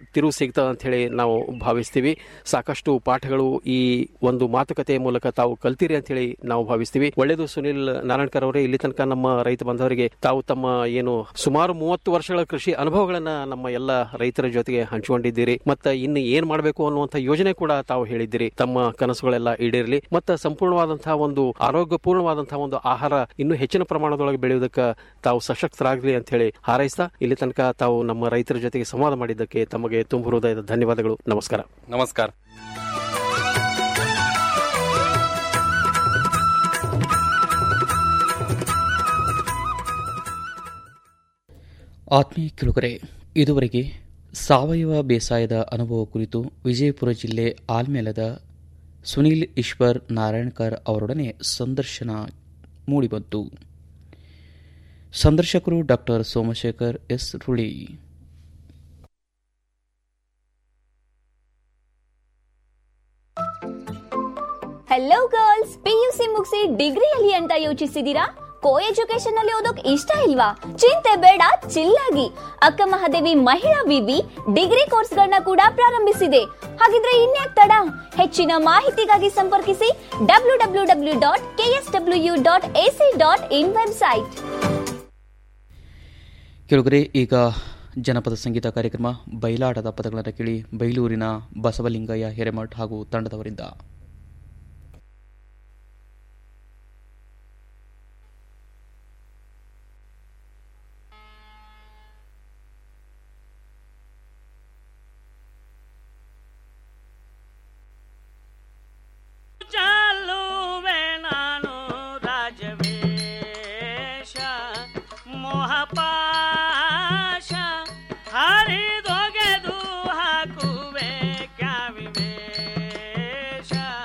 ತಿರುವು ಸಿಗ್ತದೆ ಅಂತ ಹೇಳಿ ನಾವು ಭಾವಿಸ್ತೀವಿ ಸಾಕಷ್ಟು ಪಾಠಗಳು ಈ ಒಂದು ಮಾತುಕತೆಯ ಮೂಲಕ ತಾವು ಕಲ್ತೀರಿ ಅಂತ ಹೇಳಿ ನಾವು ಭಾವಿಸ್ತೀವಿ ಒಳ್ಳೆಯದು ಸುನಿಲ್ ನಾರಾಯಣಕರ್ ಅವರೇ ಇಲ್ಲಿ ತನಕ ನಮ್ಮ ರೈತ ಬಾಂಧವರಿಗೆ ತಾವು ತಮ್ಮ ಏನು ಸುಮಾರು ಮೂವತ್ತು ವರ್ಷಗಳ ಕೃಷಿ ಅನುಭವಗಳನ್ನ ನಮ್ಮ ಎಲ್ಲ ರೈತರ ಜೊತೆಗೆ ಹಂಚಿಕೊಂಡಿದ್ದೀರಿ ಮತ್ತೆ ಇನ್ನು ಏನ್ ಮಾಡಬೇಕು ಅನ್ನುವಂತ ಯೋಜನೆ ಕೂಡ ತಾವು ಹೇಳಿದ್ದೀರಿ ತಮ್ಮ ಕನಸುಗಳೆಲ್ಲ ಈಡೇರಲಿ ಮತ್ತೆ ಸಂಪೂರ್ಣವಾದಂತಹ ಒಂದು ಆರೋಗ್ಯಪೂರ್ಣವಾದಂತಹ ಒಂದು ಆಹಾರ ಇನ್ನೂ ಹೆಚ್ಚಿನ ಪ್ರಮಾಣದೊಳಗೆ ಬೆಳೆಯುವುದಕ್ಕೆ ತಾವು ಸಶಕ್ತರಾಗಲಿ ಅಂತ ಹೇಳಿ ಹಾರೈಸ್ತಾ ಇಲ್ಲಿ ತನಕ ತಾವು ನಮ್ಮ ರೈತರ ಜೊತೆಗೆ ಸಂವಾದ ಮಾಡಿದ್ದಕ್ಕೆ ತಮಗೆ ತುಂಬ ಹೃದಯದ ಧನ್ಯವಾದಗಳು ನಮಸ್ಕಾರ ನಮಸ್ಕಾರ ಆತ್ಮೀಯ ಕಿಳುಗರೆ ಇದುವರೆಗೆ ಸಾವಯವ ಬೇಸಾಯದ ಅನುಭವ ಕುರಿತು ವಿಜಯಪುರ ಜಿಲ್ಲೆ ಆಲ್ಮೇಲದ ಸುನೀಲ್ ಈಶ್ವರ್ ನಾರಾಯಣ್ಕರ್ ಅವರೊಡನೆ ಸಂದರ್ಶನ ಮೂಡಿಬಂತು ಸಂದರ್ಶಕರು doctor Somashekhar S Ruli hello girls PUC ಮುಗಿಸಿ ಡಿಗ್ರಿಯಲ್ಲಿ ಅಂತ ಯೋಚಿಸಿದೀರಾ ಕೋ ಎಜುಕೇಶನ್ ಅಲ್ಲಿ ಓದೋಕ್ ಇಷ್ಟ ಇಲ್ವಾ ಚಿಂತೆ ಬೇಡ ಚಿಲ್ಲಾಗಿ ಅಕ್ಕ ಮಹಾದೇವಿ ಮಹಿಳಾ ವಿವಿ ಡಿಗ್ರಿ ಕೋರ್ಸ್ಗಳನ್ನ ಕೂಡ ಪ್ರಾರಂಭಿಸಿದೆ ಹಾಗಿದ್ರೆ ಇನ್ಯಾಕ್ ತಡ ಹೆಚ್ಚಿನ ಮಾಹಿತಿಗಾಗಿ ಸಂಪರ್ಕಿಸಿ W W W dot KS W dot AC dot in website ಕೆಳಗರೆ ಈಗ ಜನಪದ ಸಂಗೀತ ಕಾರ್ಯಕ್ರಮ ಬಯಲಾಟದ ಪದಗಳನ್ನು ಕೇಳಿ ಬೈಲೂರಿನ ಬಸವಲಿಂಗಯ್ಯ ಹಿರೇಮಠ್ ಹಾಗೂ ತಂಡದವರಿಂದ ಚಾಲುವೆ ನಾನು ರಾಜವೇಶ ಮೋಹಪಾಶ ಹರಿದೊಗೆದು ಹಾಕುವೆ ಕ್ಯಾವಿವೇಶ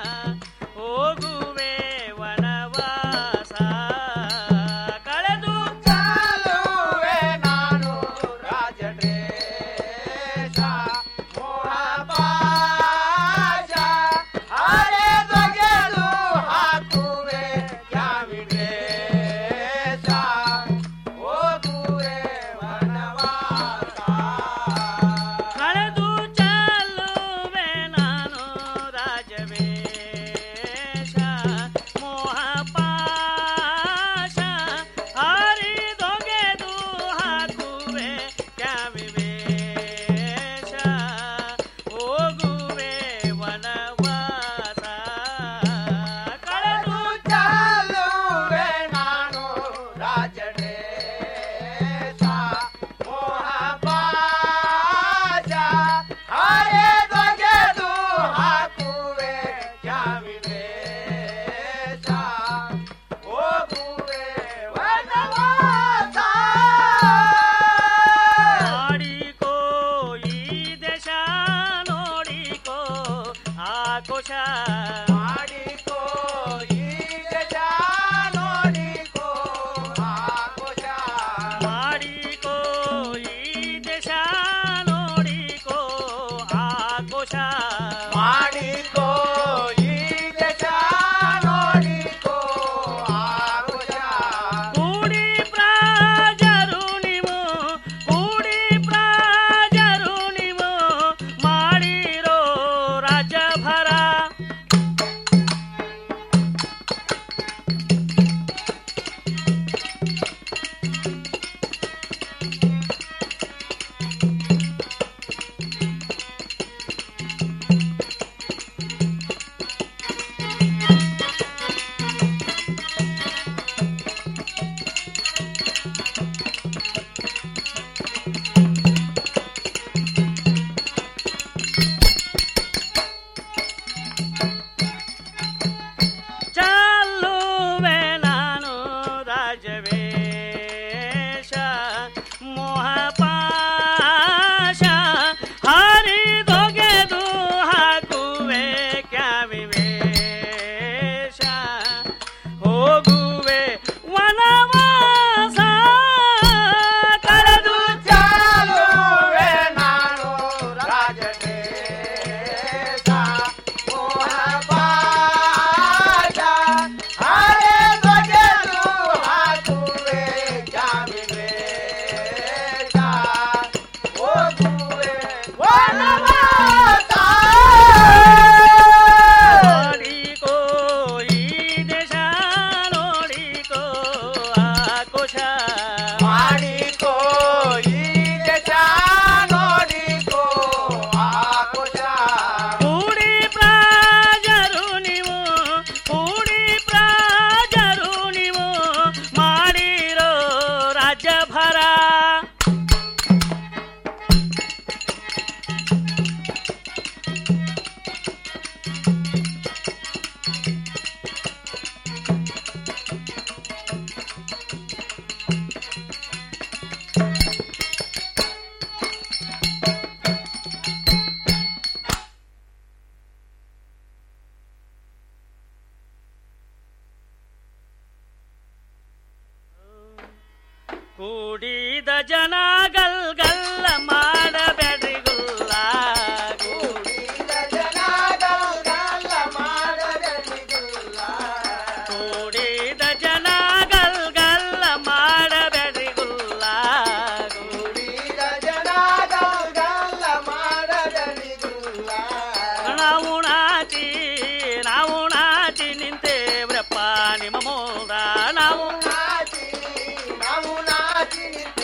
ಜನ ಗಲ್ ಗಲ್ಲ ಮಾಡಬೇಡ್ರಿ ಗುಲ್ಲ ಕೂಡಿದ ಜನ ಗಲ್ ಗಲ್ಲ ಮಾಡಬೇಡ್ರಿ ಗುಲ್ಲ ಕೂಡಿದ ಜನ ಗಲ್ ಗಲ್ಲ ಮಾಡಬೇಡ್ರಿ ಗುಲ್ಲ ಕೂಡಿದ ಜನ ಗಲ್ ಗಲ್ಲ ಮಾಡಬೇಡ್ರಿ ಗುಲ್ಲ ನಾವು ನಾಚಿ ನಾವು ನಾಚಿ ನಿಂತೇವ್ರಪ್ಪ ನಿಮ್ಮ ಮೋದ ನಾವು ನಾಚಿ ನಾವು ನಾಚಿ ನಿಂತೇವ್ರಪ್ಪ